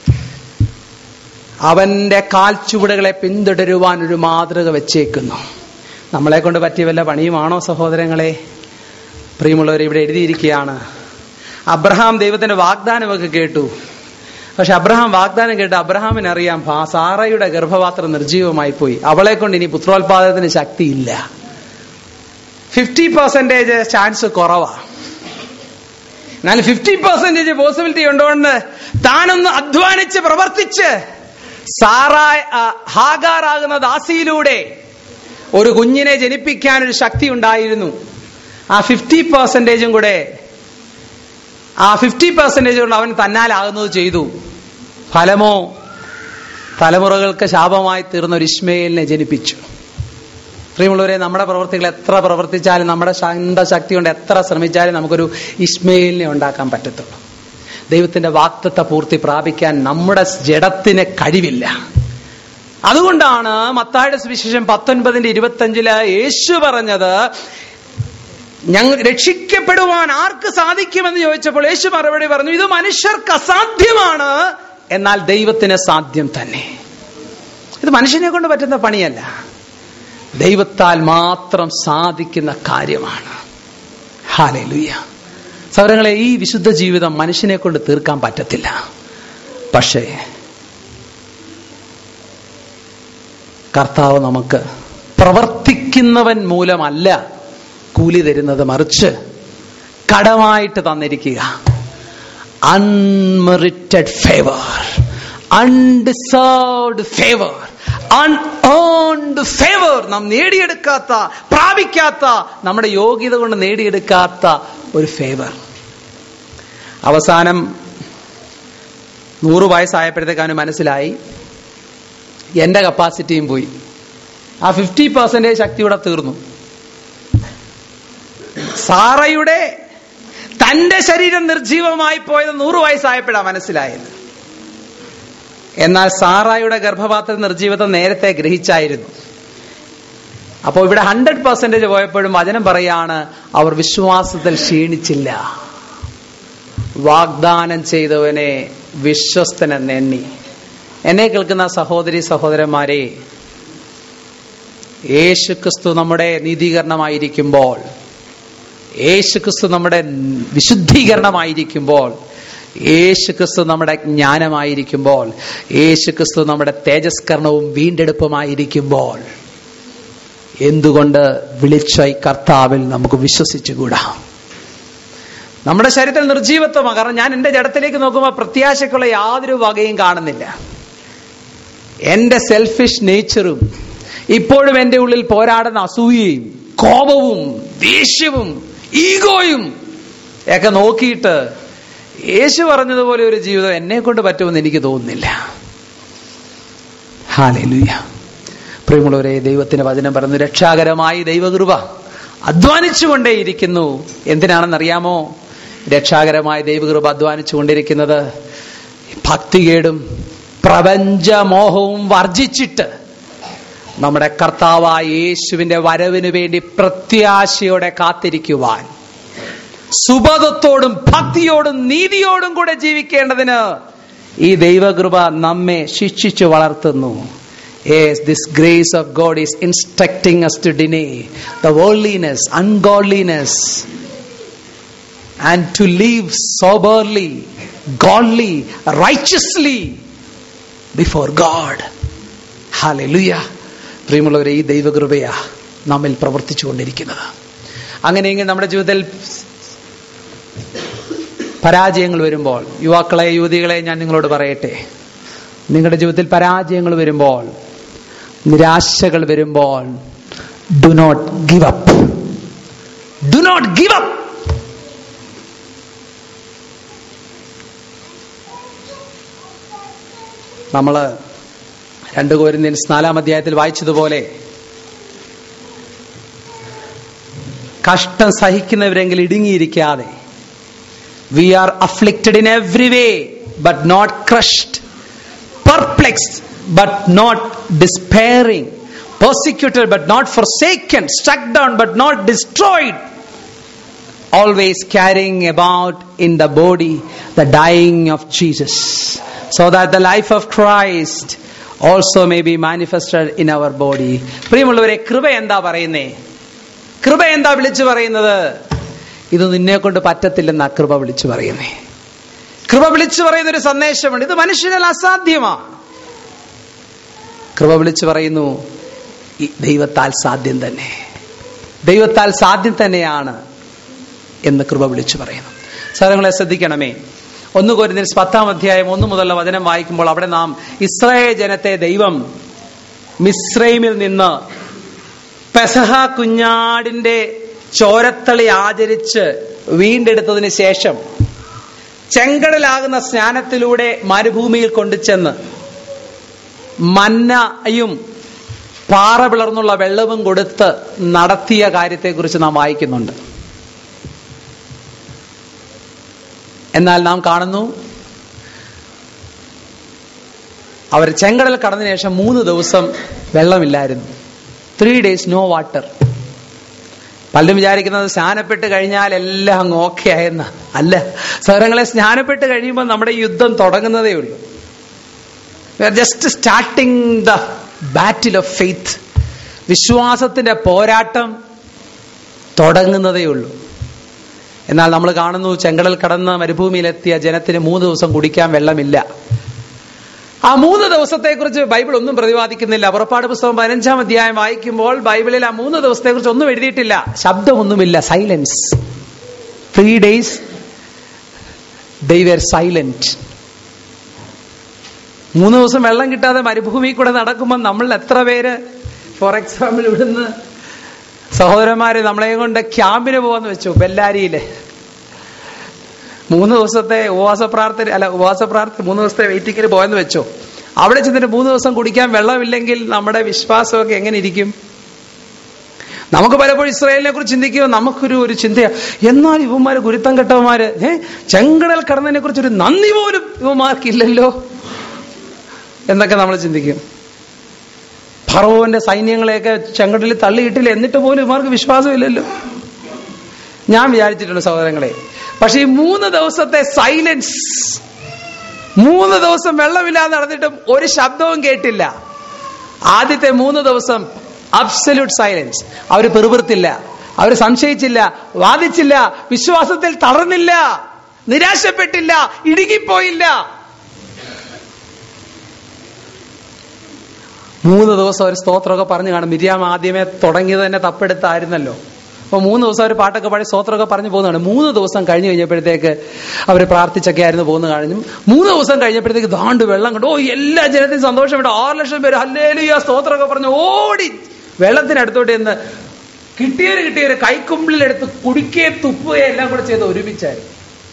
അവന്റെ കാൽച്ചുവടുകളെ പിന്തുടരുവാൻ ഒരു മാതൃക വെച്ചേക്കുന്നു നമ്മളെ കൊണ്ട് പറ്റിയ വല്ല പണിയുമാണോ സഹോദരങ്ങളെ പ്രിയമുള്ളവർ ഇവിടെ എഴുതിയിരിക്കുകയാണ് അബ്രഹാം ദൈവത്തിന്റെ വാഗ്ദാനമൊക്കെ കേട്ടു പക്ഷെ അബ്രഹാം വാഗ്ദാനം കേട്ട് അബ്രഹാമിന് അറിയാം ഭാ- സാറയുടെ ഗർഭപാത്രം നിർജീവമായി പോയി അവളെ കൊണ്ട് ഇനി പുത്രോത്പാദനത്തിന് ശക്തിയില്ല ഫിഫ്റ്റി പെർസെന്റേജ് ചാൻസ് കുറവാ എന്നാൽ ഫിഫ്റ്റി പെർസെന്റേജ് പോസിബിലിറ്റി ഉണ്ടോണ്ട് താനൊന്ന് അധ്വാനിച്ച് പ്രവർത്തിച്ച് സാറായ ആ, ഹാഗാറാകുന്ന ദാസിയിലൂടെ ഒരു കുഞ്ഞിനെ ജനിപ്പിക്കാൻ ഒരു ശക്തി ഉണ്ടായിരുന്നു ആ ഫിഫ്റ്റി പെർസെന്റേജും കൂടെ ആ ഫിഫ്റ്റി പെർസെന്റേജ് കൊണ്ട് അവൻ തന്നാലാകുന്നത് ചെയ്തു ഫലമോ തലമുറകൾക്ക് ശാപമായി തീർന്ന ഒരു ഇസ്മയിലിനെ ജനിപ്പിച്ചു പ്രിയമുള്ളവരെ നമ്മുടെ പ്രവർത്തികൾ എത്ര പ്രവർത്തിച്ചാലും നമ്മുടെ സ്വന്തം ശക്തി കൊണ്ട് എത്ര ശ്രമിച്ചാലും നമുക്കൊരു ഇസ്മയിലിനെ ഉണ്ടാക്കാൻ പറ്റത്തുള്ളൂ ദൈവത്തിന്റെ വാക്തത്വ പൂർത്തി പ്രാപിക്കാൻ നമ്മുടെ ജഡത്തിന് കഴിവില്ല അതുകൊണ്ടാണ് മത്തായുടെ സുവിശേഷം പത്തൊൻപതിന്റെ ഇരുപത്തഞ്ചില് യേശു പറഞ്ഞത് ഞങ്ങൾ രക്ഷിക്കപ്പെടുവാൻ ആർക്ക് സാധിക്കുമെന്ന് ചോദിച്ചപ്പോൾ യേശു മറുപടി പറഞ്ഞു ഇത് മനുഷ്യർക്ക് അസാധ്യമാണ് എന്നാൽ ദൈവത്തിന് സാധ്യം തന്നെ ഇത് മനുഷ്യനെ കൊണ്ട് പറ്റുന്ന പണിയല്ല ദൈവത്താൽ മാത്രം സാധിക്കുന്ന കാര്യമാണ് ഹാലലുയ്യ സൗരങ്ങളെ ഈ വിശുദ്ധ ജീവിതം മനുഷ്യനെ കൊണ്ട് തീർക്കാൻ പറ്റത്തില്ല പക്ഷേ കർത്താവ് നമുക്ക് പ്രവർത്തിക്കുന്നവൻ മൂലമല്ല കൂലി തരുന്നത് മറിച്ച് കടമായിട്ട് തന്നിരിക്കുക unmerited favour undeserved favour unearned favour നാം നേടിയെടുക്കാത്ത പ്രാപിക്കാത്ത നമ്മുടെ യോഗ്യത കൊണ്ട് നേടിയെടുക്കാത്ത ഒരു ഫേവർ അവസാനം നൂറ് വയസ്സായപ്പോഴത്തേക്ക് അവന് മനസ്സിലായി എന്റെ കപ്പാസിറ്റിയും പോയി ആ ഫിഫ്റ്റി പെർസെന്റേജ് ശക്തിയുടെ തീർന്നു സാറയുടെ തന്റെ ശരീരം നിർജീവമായി പോയത് നൂറ് വയസ്സായപ്പോഴാണ് മനസ്സിലായത് എന്നാൽ സാറായുടെ ഗർഭപാത്ര നിർജീവത്വം നേരത്തെ ഗ്രഹിച്ചായിരുന്നു അപ്പോൾ ഇവിടെ ഹൺഡ്രഡ് പെർസെന്റേജ് പോയപ്പോഴും വചനം പറയാണ് അവർ വിശ്വാസത്തിൽ ക്ഷീണിച്ചില്ല വാഗ്ദാനം ചെയ്തവനെ വിശ്വസ്തനെന്ന് എണ്ണി എന്നെ കേൾക്കുന്ന സഹോദരി സഹോദരന്മാരെ യേശു ക്രിസ്തു നമ്മുടെ നീതീകരണമായിരിക്കുമ്പോൾ യേശു ക്രിസ്തു നമ്മുടെ വിശുദ്ധീകരണമായിരിക്കുമ്പോൾ യേശു ക്രിസ്തു നമ്മുടെ ജ്ഞാനമായിരിക്കുമ്പോൾ യേശു ക്രിസ്തു നമ്മുടെ തേജസ്കരണവും വീണ്ടെടുപ്പുമായിരിക്കുമ്പോൾ എന്തുകൊണ്ട് വിളിച്ച ഈ കർത്താവിൽ നമുക്ക് വിശ്വസിച്ചുകൂടാ നമ്മുടെ ശരീരത്തിൽ നിർജീവത്വമാണ് കാരണം ഞാൻ എന്റെ ജഡത്തിലേക്ക് നോക്കുമ്പോൾ പ്രത്യാശക്കുള്ള യാതൊരു വകയും കാണുന്നില്ല എന്റെ സെൽഫിഷ് നേച്ചറും ഇപ്പോഴും എന്റെ ഉള്ളിൽ പോരാടുന്ന അസൂയയും കോപവും ദേഷ്യവും ഈഗോയും ഒക്കെ നോക്കിയിട്ട് യേശു പറഞ്ഞതുപോലെ ഒരു ജീവിതം എന്നെ കൊണ്ട് പറ്റുമെന്ന് എനിക്ക് തോന്നുന്നില്ല ഹാലൂയ പ്രിയമുള്ളവരെ ദൈവത്തിന്റെ വചനം പറഞ്ഞു രക്ഷാകരമായി ദൈവകൃപ അധ്വാനിച്ചുകൊണ്ടേയിരിക്കുന്നു എന്തിനാണെന്നറിയാമോ രക്ഷാകരമായ ദൈവകൃപ അധ്വാനിച്ചുകൊണ്ടിരിക്കുന്നത് ഭക്തികേടും പ്രപഞ്ചമോഹവും വർജിച്ചിട്ട് നമ്മുടെ കർത്താവായ യേശുവിന്റെ വരവിന് വേണ്ടി പ്രത്യാശയോടെ കാത്തിരിക്കുവാൻ സുബോധത്തോടും ഭക്തിയോടും നീതിയോടും കൂടെ ജീവിക്കേണ്ടതിന് ഈ ദൈവകൃപ നമ്മെ ശിക്ഷിച്ചു വളർത്തുന്നു Yes, this grace of God is instructing us to deny the worldliness, ungodliness, and to live soberly, godly, righteously before God. Hallelujah. പ്രിയമുള്ളവരെ ഈ ദൈവകൃപയാ നമ്മിൽ പ്രവർത്തിച്ചു കൊണ്ടിരിക്കുന്നത് അങ്ങനെയെങ്കിൽ നമ്മുടെ ജീവിതത്തിൽ പരാജയങ്ങൾ വരുമ്പോൾ യുവാക്കളെ യുവതികളെ ഞാൻ നിങ്ങളോട് പറയട്ടെ നിങ്ങളുടെ ജീവിതത്തിൽ പരാജയങ്ങൾ വരുമ്പോൾ നിരാശകൾ വരുമ്പോൾ do not give up do not give up നമ്മള് രണ്ട് കോരിന്ത്യൻസ് നാലാം അധ്യായത്തിൽ വായിച്ചതുപോലെ കഷ്ടം സഹിക്കുന്നവരെങ്കിൽ ഇടുങ്ങിയിരിക്കാതെ we are afflicted in every way but not crushed perplexed but not despairing, persecuted but not forsaken, struck down but not destroyed, always carrying about in the body the dying of Jesus, so that the life of Christ also may be manifested in our body. പ്രിയമുള്ളവരെ കൃപ എന്താ പറയുന്നേ കൃപ എന്താ വിളിച്ചു പറയുന്നത് ഇത് നിന്നെ കൊണ്ട് പറ്റത്തില്ലെന്നാ കൃപ വിളിച്ചു പറയുന്നേ കൃപ വിളിച്ചു പറയുന്ന ഒരു സന്ദേശമുണ്ട് ഇത് മനുഷ്യനാൽ അസാധ്യമാണ് കൃപ വിളിച്ചു പറയുന്നു ഈ ദൈവത്താൽ സാധ്യം തന്നെ ദൈവത്താൽ സാധ്യം തന്നെയാണ് എന്ന് കൃപ വിളിച്ചു പറയുന്നു സാധനങ്ങളെ ശ്രദ്ധിക്കണമേ ഒന്ന് കോരുന്ന പത്താം അധ്യായം ഒന്ന് മുതലുള്ള വചനം വായിക്കുമ്പോൾ അവിടെ നാം ഇസ്രായേൽ ജനത്തെ ദൈവം മിശ്രൈമിൽ നിന്ന് പെസഹ കുഞ്ഞാടിന്റെ ചോരത്തളി ആചരിച്ച് വീണ്ടെടുത്തതിന് ശേഷം ചെങ്കടലാകുന്ന സ്നാനത്തിലൂടെ മരുഭൂമിയിൽ കൊണ്ടുചെന്ന് മന്നയും പാറ പിളർന്നുള്ള വെള്ളവും കൊടുത്ത് നടത്തിയ കാര്യത്തെക്കുറിച്ച് നാം വായിക്കുന്നുണ്ട് എന്നാൽ നാം കാണുന്നു അവർ ചെങ്കടൽ കടന്നതിന് ശേഷം മൂന്ന് ദിവസം വെള്ളമില്ലായിരുന്നു ത്രീ ഡേയ്സ് നോ വാട്ടർ പലരും വിചാരിക്കുന്നത് സ്നാനപ്പെട്ട് കഴിഞ്ഞാൽ എല്ലാം അങ്ങ് ഓക്കെ ആയെന്ന അല്ല സഹോദരങ്ങളെ സ്നാനപ്പെട്ട് കഴിയുമ്പോൾ നമ്മുടെ യുദ്ധം തുടങ്ങുന്നതേ ഉള്ളൂ we are just starting the battle of faith വിശ്വാസത്തിന്റെ പോരാട്ടം തുടങ്ങുന്നതേ ഉള്ളൂ എന്നാൽ നമ്മൾ കാണുന്നു ചെങ്കടൽ കടന്ന് മരുഭൂമിയിലെത്തിയ ജനത്തിന് മൂന്ന് ദിവസം കുടിക്കാൻ വെള്ളമില്ല ആ മൂന്ന് ദിവസത്തെക്കുറിച്ച് ബൈബിൾ ഒന്നും പ്രതിപാദിക്കുന്നില്ല പുറപ്പാട് പുസ്തകം പതിനഞ്ചാം അധ്യായം വായിക്കുമ്പോൾ ബൈബിളിൽ ആ മൂന്ന് ദിവസത്തെക്കുറിച്ച് ഒന്നും എഴുതിയിട്ടില്ല ശബ്ദമൊന്നുമില്ല silence three days they were silent മൂന്ന് ദിവസം വെള്ളം കിട്ടാതെ മരുഭൂമി കൂടെ നടക്കുമ്പോൾ നമ്മൾ എത്ര പേര് ഫോർ എക്സാമ്പിൾ ഇവിടുന്ന് സഹോദരന്മാര് നമ്മളെ കൊണ്ട് ക്യാമ്പിന് പോവാന്ന് വെച്ചു ബെല്ലാരിയില് മൂന്ന് ദിവസത്തെ ഉപവാസ പ്രാർത്ഥന അല്ല ഉപവാസ പ്രാർത്ഥന മൂന്ന് ദിവസത്തെ വെയിറ്റിങ്ങിന് പോയെന്ന് വെച്ചോ അവിടെ ചെന്നിട്ട് മൂന്ന് ദിവസം കുടിക്കാൻ വെള്ളമില്ലെങ്കിൽ നമ്മുടെ വിശ്വാസമൊക്കെ എങ്ങനെ ഇരിക്കും നമുക്ക് പലപ്പോഴും ഇസ്രായേലിനെ കുറിച്ച് ചിന്തിക്കുമ്പോൾ നമുക്കൊരു ഒരു ചിന്തയാ എന്നാൽ ഇവന്മാര് ഗുരുത്തം കെട്ടവന്മാര് ഏ ചെങ്കടൽ കടന്നതിനെ കുറിച്ച് ഒരു നന്ദി പോലും ഇവന്മാർക്കില്ലല്ലോ എന്നൊക്കെ നമ്മൾ ചിന്തിക്കും ഫറവോന്റെ സൈന്യങ്ങളെയൊക്കെ ചെങ്കടലിൽ തള്ളിയിട്ടില്ല എന്നിട്ട് പോലും ഇവർക്ക് വിശ്വാസമില്ലല്ലോ ഞാൻ വിചാരിച്ചിട്ടുണ്ട് സഹോദരങ്ങളെ പക്ഷെ ഈ മൂന്ന് ദിവസത്തെ സൈലൻസ് മൂന്ന് ദിവസം വെള്ളമില്ലാതെ നടന്നിട്ടും ഒരു ശബ്ദവും കേട്ടില്ല ആദ്യത്തെ മൂന്ന് ദിവസം അബ്സല്യൂട്ട് സൈലൻസ് അവർ പെറുപിറുത്തില്ല അവർ സംശയിച്ചില്ല വാദിച്ചില്ല വിശ്വാസത്തിൽ തളർന്നില്ല നിരാശപ്പെട്ടില്ല ഇടുങ്ങിപ്പോയില്ല മൂന്ന് ദിവസം ഒരു സ്തോത്രമൊക്കെ പറഞ്ഞു കാണും മിരിയാം ആദ്യമേ തുടങ്ങിയത് തന്നെ തപ്പെടുത്തായിരുന്നല്ലോ അപ്പൊ മൂന്ന് ദിവസം ഒരു പാട്ടൊക്കെ പാടി സ്തോത്രമൊക്കെ പറഞ്ഞു പോകുന്നതാണ് മൂന്ന് ദിവസം കഴിഞ്ഞ് കഴിഞ്ഞപ്പോഴത്തേക്ക് അവർ പ്രാർത്ഥിച്ചൊക്കെ ആയിരുന്നു പോകുന്ന കഴിഞ്ഞു മൂന്ന് ദിവസം കഴിഞ്ഞപ്പോഴത്തേക്ക് ദാണ്ട് വെള്ളം കണ്ടു ഓ എല്ലാ ജനത്തിനും സന്തോഷപ്പെട്ടു ആറ് ലക്ഷം പേര് ഹല്ലേലൂയ സ്തോത്രമൊക്കെ പറഞ്ഞു ഓടി വെള്ളത്തിനടുത്തോട്ട് എന്ന് കിട്ടിയവര് കിട്ടിയവര് കൈക്കുമ്പിളിലെടുത്ത് കുടിക്കുകയും തുപ്പുകയും എല്ലാം കൂടെ ചെയ്ത് ഒരുമിച്ചായിരുന്നു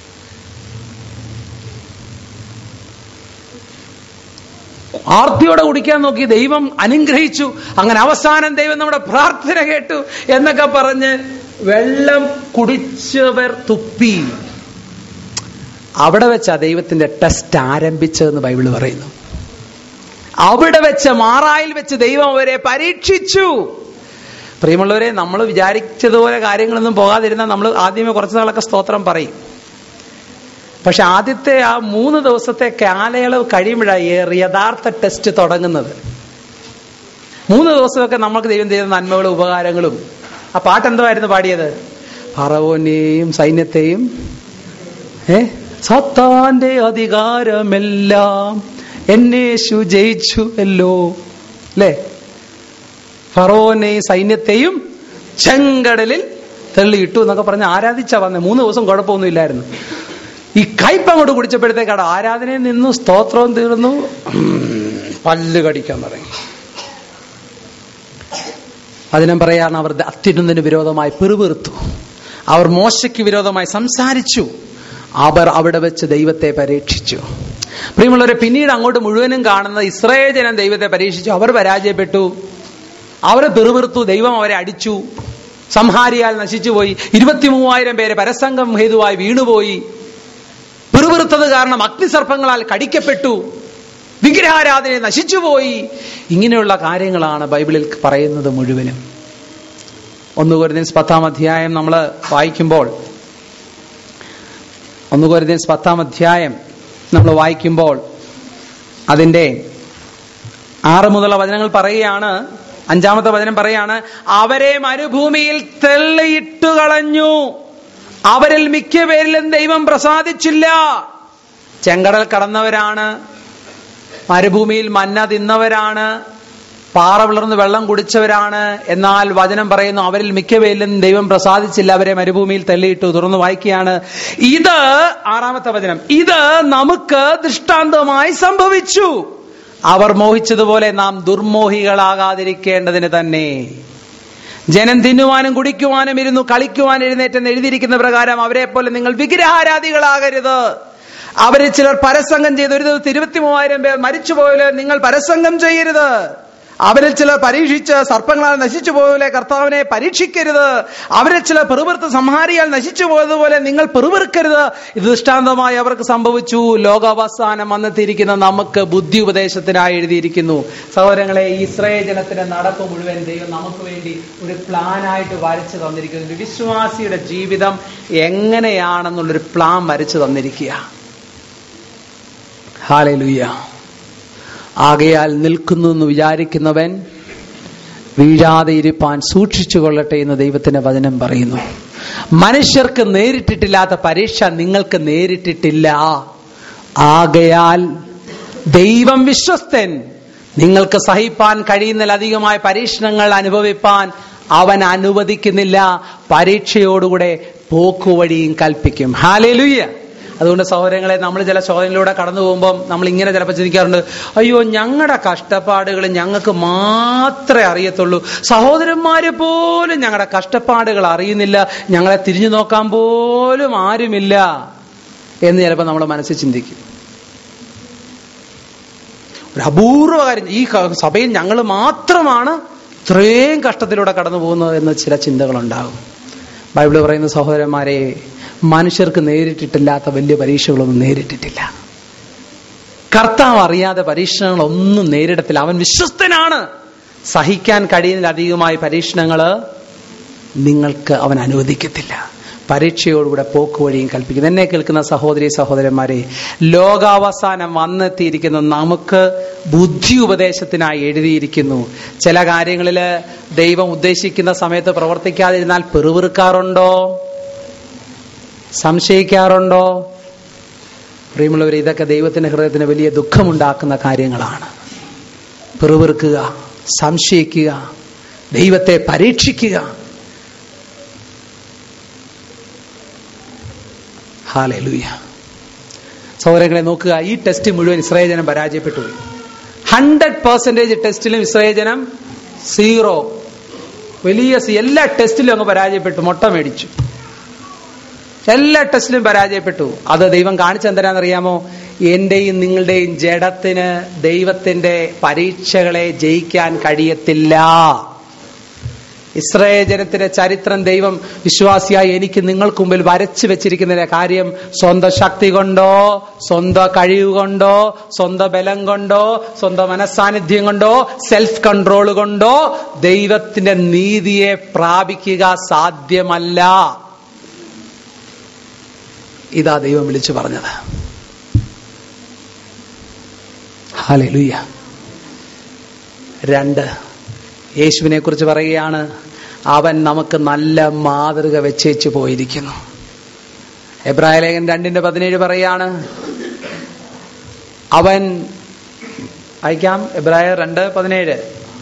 ആർത്തിയോടെ കുടിക്കാൻ നോക്കി ദൈവം അനുഗ്രഹിച്ചു അങ്ങനെ അവസാനം ദൈവം നമ്മുടെ പ്രാർത്ഥന കേട്ടു എന്നൊക്കെ പറഞ്ഞ് വെള്ളം കുടിച്ചവർ തുപ്പി അവിടെ വെച്ചാ ദൈവത്തിന്റെ ടെസ്റ്റ് ആരംഭിച്ചതെന്ന് ബൈബിള് പറയുന്നു അവിടെ വെച്ച് മാറായിൽ വെച്ച് ദൈവം അവരെ പരീക്ഷിച്ചു പ്രിയമുള്ളവരെ നമ്മൾ വിചാരിച്ചതുപോലെ കാര്യങ്ങളൊന്നും പോകാതിരുന്നാൽ നമ്മൾ ആദ്യമേ കുറച്ച് നാളൊക്കെ സ്തോത്രം പറയും പക്ഷെ ആദ്യത്തെ ആ മൂന്ന് ദിവസത്തെ കാലയളവ് കഴിയുമ്പോഴാണ് ഈ യഥാർത്ഥ ടെസ്റ്റ് തുടങ്ങുന്നത് മൂന്ന് ദിവസമൊക്കെ നമുക്ക് ദൈവം ചെയ്ത നന്മകളും ഉപകാരങ്ങളും ആ പാട്ട് എന്തായിരുന്നു പാടിയത് ഫറവോനെയും സൈന്യത്തെയും ഏ സത്താന്റെ അധികാരമെല്ലാം എന്നേശു ജയിച്ചു അല്ലോ അല്ലേ ഫറോനെയും സൈന്യത്തെയും ചെങ്കടലിൽ തെള്ളിയിട്ടു എന്നൊക്കെ പറഞ്ഞ് ആരാധിച്ചാ വന്നേ മൂന്ന് ദിവസം കുഴപ്പമൊന്നും ഇല്ലായിരുന്നു ഈ കയ്പ് അങ്ങോട്ട് കുടിച്ചപ്പോഴത്തേക്കാണ് ആരാധനയിൽ നിന്നു സ്തോത്രവും തീർന്നു പല്ല് കടിക്കാൻ തുടങ്ങി അതിനും പറയാണ് അവർ അത്യുന്നതിന് വിരോധമായി പിറുപിറുത്തു അവർ മോശയ്ക്ക് വിരോധമായി സംസാരിച്ചു അവർ അവിടെ വെച്ച് ദൈവത്തെ പരീക്ഷിച്ചു പ്രിയമുള്ളവരെ പിന്നീട് അങ്ങോട്ട് മുഴുവനും കാണുന്ന ഇസ്രയേൽ ജനം ദൈവത്തെ പരീക്ഷിച്ചു അവർ പരാജയപ്പെട്ടു അവരെ പിറുപിറുത്തു ദൈവം അവരെ അടിച്ചു സംഹാരിയാൽ നശിച്ചുപോയി ഇരുപത്തി മൂവായിരം പേര് പരസംഗം ഹേതുവായി വീണുപോയി പിറുപിറുത്തത് കാരണം അഗ്നിസർപ്പങ്ങളാൽ കടിക്കപ്പെട്ടു വിഗ്രഹാരാധന നശിച്ചുപോയി ഇങ്ങനെയുള്ള കാര്യങ്ങളാണ് ബൈബിളിൽ പറയുന്നത് മുഴുവനും ഒന്ന് കൊരിന്ത്യൻസ് പത്താം അധ്യായം നമ്മൾ വായിക്കുമ്പോൾ ഒന്ന് കൊരിന്ത്യൻസ് പത്താം അധ്യായം നമ്മൾ വായിക്കുമ്പോൾ അതിന്റെ ആറ് മുതലുള്ള വചനങ്ങൾ പറയുകയാണ് അഞ്ചാമത്തെ വചനം പറയാണ് അവരെ മരുഭൂമിയിൽ തെള്ളിയിട്ടു കളഞ്ഞു അവരിൽ മിക്ക പേരിലും ദൈവം പ്രസാദിച്ചില്ല ചെങ്കടൽ കടന്നവരാണ് മരുഭൂമിയിൽ മന്ന തിന്നവരാണ് പാറ വിളർന്ന് വെള്ളം കുടിച്ചവരാണ് എന്നാൽ വചനം പറയുന്നു അവരിൽ മിക്ക പേരിലും ദൈവം പ്രസാദിച്ചില്ല അവരെ മരുഭൂമിയിൽ തള്ളിയിട്ടു തുറന്നു വായിക്കുകയാണ് ഇത് ആറാമത്തെ വചനം ഇത് നമുക്ക് ദൃഷ്ടാന്തമായി സംഭവിച്ചു അവർ മോഹിച്ചതുപോലെ നാം ദുർമോഹികളാകാതിരിക്കേണ്ടതിന് തന്നെ ജനം തിന്നുവാനും കുടിക്കുവാനും ഇരുന്നു കളിക്കുവാൻ എഴുന്നേറ്റെന്ന് എഴുതിയിരിക്കുന്ന പ്രകാരം അവരെ പോലെ നിങ്ങൾ വിഗ്രഹാരാധികളാകരുത് അവരിൽ ചിലർ പരസംഗം ചെയ്ത് ഒരു ദിവസം ഇരുപത്തി മൂവായിരം പേർ മരിച്ചുപോയല്ലോ നിങ്ങൾ പരസംഗം ചെയ്യരുത് അവരിൽ ചിലർ പരീക്ഷിച്ച് സർപ്പങ്ങളാൽ നശിച്ചു പോയതുപോലെ കർത്താവിനെ പരീക്ഷിക്കരുത് അവരിൽ ചിലർ പെറുപെറുത്ത് സംഹാരിയാൽ നശിച്ചു പോയതുപോലെ നിങ്ങൾ പെറുപെറുക്കരുത് ഇത് ദൃഷ്ടാന്തമായി അവർക്ക് സംഭവിച്ചു ലോകാവസാനം വന്നെത്തിയിരിക്കുന്ന നമുക്ക് ബുദ്ധി ഉപദേശത്തിനായി എഴുതിയിരിക്കുന്നു സഹോദരങ്ങളെ ഇസ്രയേൽ ജനത്തിന്റെ നടപ്പ് മുഴുവൻ ദൈവം നമുക്ക് വേണ്ടി ഒരു പ്ലാനായിട്ട് വരച്ചു തന്നിരിക്കുന്നു ഒരു വിശ്വാസിയുടെ ജീവിതം എങ്ങനെയാണെന്നുള്ളൊരു പ്ലാൻ വരച്ചു തന്നിരിക്കുക ഹാലലുയ്യ ആകയാൽ നിൽക്കുന്നു എന്ന് വിചാരിക്കുന്നവൻ വീഴാതെ ഇരുപ്പാൻ സൂക്ഷിച്ചു കൊള്ളട്ടെ എന്ന് ദൈവത്തിന്റെ വചനം പറയുന്നു മനുഷ്യർക്ക് നേരിട്ടിട്ടില്ലാത്ത പരീക്ഷ നിങ്ങൾക്ക് നേരിട്ടിട്ടില്ല ആകയാൽ ദൈവം വിശ്വസ്തൻ നിങ്ങൾക്ക് സഹിപ്പാൻ കഴിയുന്നതിലധികമായ പരീക്ഷണങ്ങൾ അനുഭവിപ്പാൻ അവൻ അനുവദിക്കുന്നില്ല പരീക്ഷയോടുകൂടെ പോക്കുവഴിയും കൽപ്പിക്കും ഹാലേലുയ്യ അതുകൊണ്ട് സഹോദരങ്ങളെ നമ്മൾ ചില ശോധനയിലൂടെ കടന്നു പോകുമ്പോൾ നമ്മൾ ഇങ്ങനെ ചിലപ്പോൾ ചിന്തിക്കാറുണ്ട് അയ്യോ ഞങ്ങളുടെ കഷ്ടപ്പാടുകൾ ഞങ്ങൾക്ക് മാത്രമേ അറിയത്തുള്ളൂ സഹോദരന്മാര് പോലും ഞങ്ങളുടെ കഷ്ടപ്പാടുകൾ അറിയുന്നില്ല ഞങ്ങളെ തിരിഞ്ഞു നോക്കാൻ പോലും ആരുമില്ല എന്ന് ചിലപ്പോൾ നമ്മുടെ മനസ്സിൽ ചിന്തിക്കും ഒരു അപൂർവ കാര്യം ഈ സഭയിൽ ഞങ്ങൾ മാത്രമാണ് ഇത്രയും കഷ്ടത്തിലൂടെ കടന്നു പോകുന്നത് എന്ന് ചില ചിന്തകളുണ്ടാകും ബൈബിള് പറയുന്ന സഹോദരന്മാരെ മനുഷ്യർക്ക് നേരിട്ടിട്ടില്ലാത്ത വലിയ പരീക്ഷകളൊന്നും നേരിട്ടിട്ടില്ല കർത്താവ് അറിയാതെ പരീക്ഷണങ്ങളൊന്നും നേരിടത്തില്ല അവൻ വിശ്വസ്തനാണ് സഹിക്കാൻ കഴിയുന്നതിലധികമായ പരീക്ഷണങ്ങള് നിങ്ങൾക്ക് അവൻ അനുവദിക്കത്തില്ല പരീക്ഷയോടുകൂടെ പോക്ക് വഴിയും കൽപ്പിക്കുന്നു എന്നെ കേൾക്കുന്ന സഹോദരി സഹോദരന്മാരെ ലോകാവസാനം വന്നെത്തിയിരിക്കുന്നു നമുക്ക് ബുദ്ധി ഉപദേശത്തിനായി എഴുതിയിരിക്കുന്നു ചില കാര്യങ്ങളിൽ ദൈവം ഉദ്ദേശിക്കുന്ന സമയത്ത് പ്രവർത്തിക്കാതിരുന്നാൽ പെറുവിറുക്കാറുണ്ടോ സംശയിക്കാറുണ്ടോ പ്രിയമുള്ളവർ ഇതൊക്കെ ദൈവത്തിന്റെ ഹൃദയത്തിന് വലിയ ദുഃഖമുണ്ടാക്കുന്ന കാര്യങ്ങളാണ് പിറുപിറുക്കുക സംശയിക്കുക ദൈവത്തെ പരീക്ഷിക്കുക ഹാലൂയ സൗരങ്ങളെ നോക്കുക ഈ ടെസ്റ്റ് മുഴുവൻ ഇസ്രായേൽ ജനം പരാജയപ്പെട്ടു പോയി ഹൺഡ്രഡ് പെർസെന്റേജ് ടെസ്റ്റിലും ഇസ്രായേൽ ജനം സീറോ വലിയ സി- എല്ലാ ടെസ്റ്റിലും അങ്ങ് പരാജയപ്പെട്ടു മുട്ട മേടിച്ചു എല്ലാ ടെസ്റ്റിലും പരാജയപ്പെട്ടു അത് ദൈവം കാണിച്ചെന്തരാന്നറിയാമോ എന്റെയും നിങ്ങളുടെയും ജഡത്തിന് ദൈവത്തിന്റെ പരീക്ഷകളെ ജയിക്കാൻ കഴിയത്തില്ല ഇസ്രായേൽ ജനത്തിന്റെ ചരിത്രം ദൈവം വിശ്വാസിയായി എനിക്ക് നിങ്ങൾക്ക് മുമ്പിൽ വരച്ചു വെച്ചിരിക്കുന്നതിന്റെ കാര്യം സ്വന്തം ശക്തി കൊണ്ടോ സ്വന്തം കഴിവ് കൊണ്ടോ സ്വന്തം ബലം കൊണ്ടോ സ്വന്തം മനസ്സാന്നിധ്യം കൊണ്ടോ സെൽഫ് കൺട്രോൾ കൊണ്ടോ ദൈവത്തിന്റെ നീതിയെ പ്രാപിക്കുക സാധ്യമല്ല ഇതാ ദൈവം വിളിച്ചു പറഞ്ഞത് ഹാലൂയ്യ രണ്ട് യേശുവിനെ കുറിച്ച് പറയുകയാണ് അവൻ നമുക്ക് നല്ല മാതൃക വെച്ചേച്ചു പോയിരിക്കുന്നു എബ്രായ ലേഖൻ രണ്ടിന്റെ പതിനേഴ് പറയാണ് അവൻ അയക്കാം എബ്രായ രണ്ട് പതിനേഴ്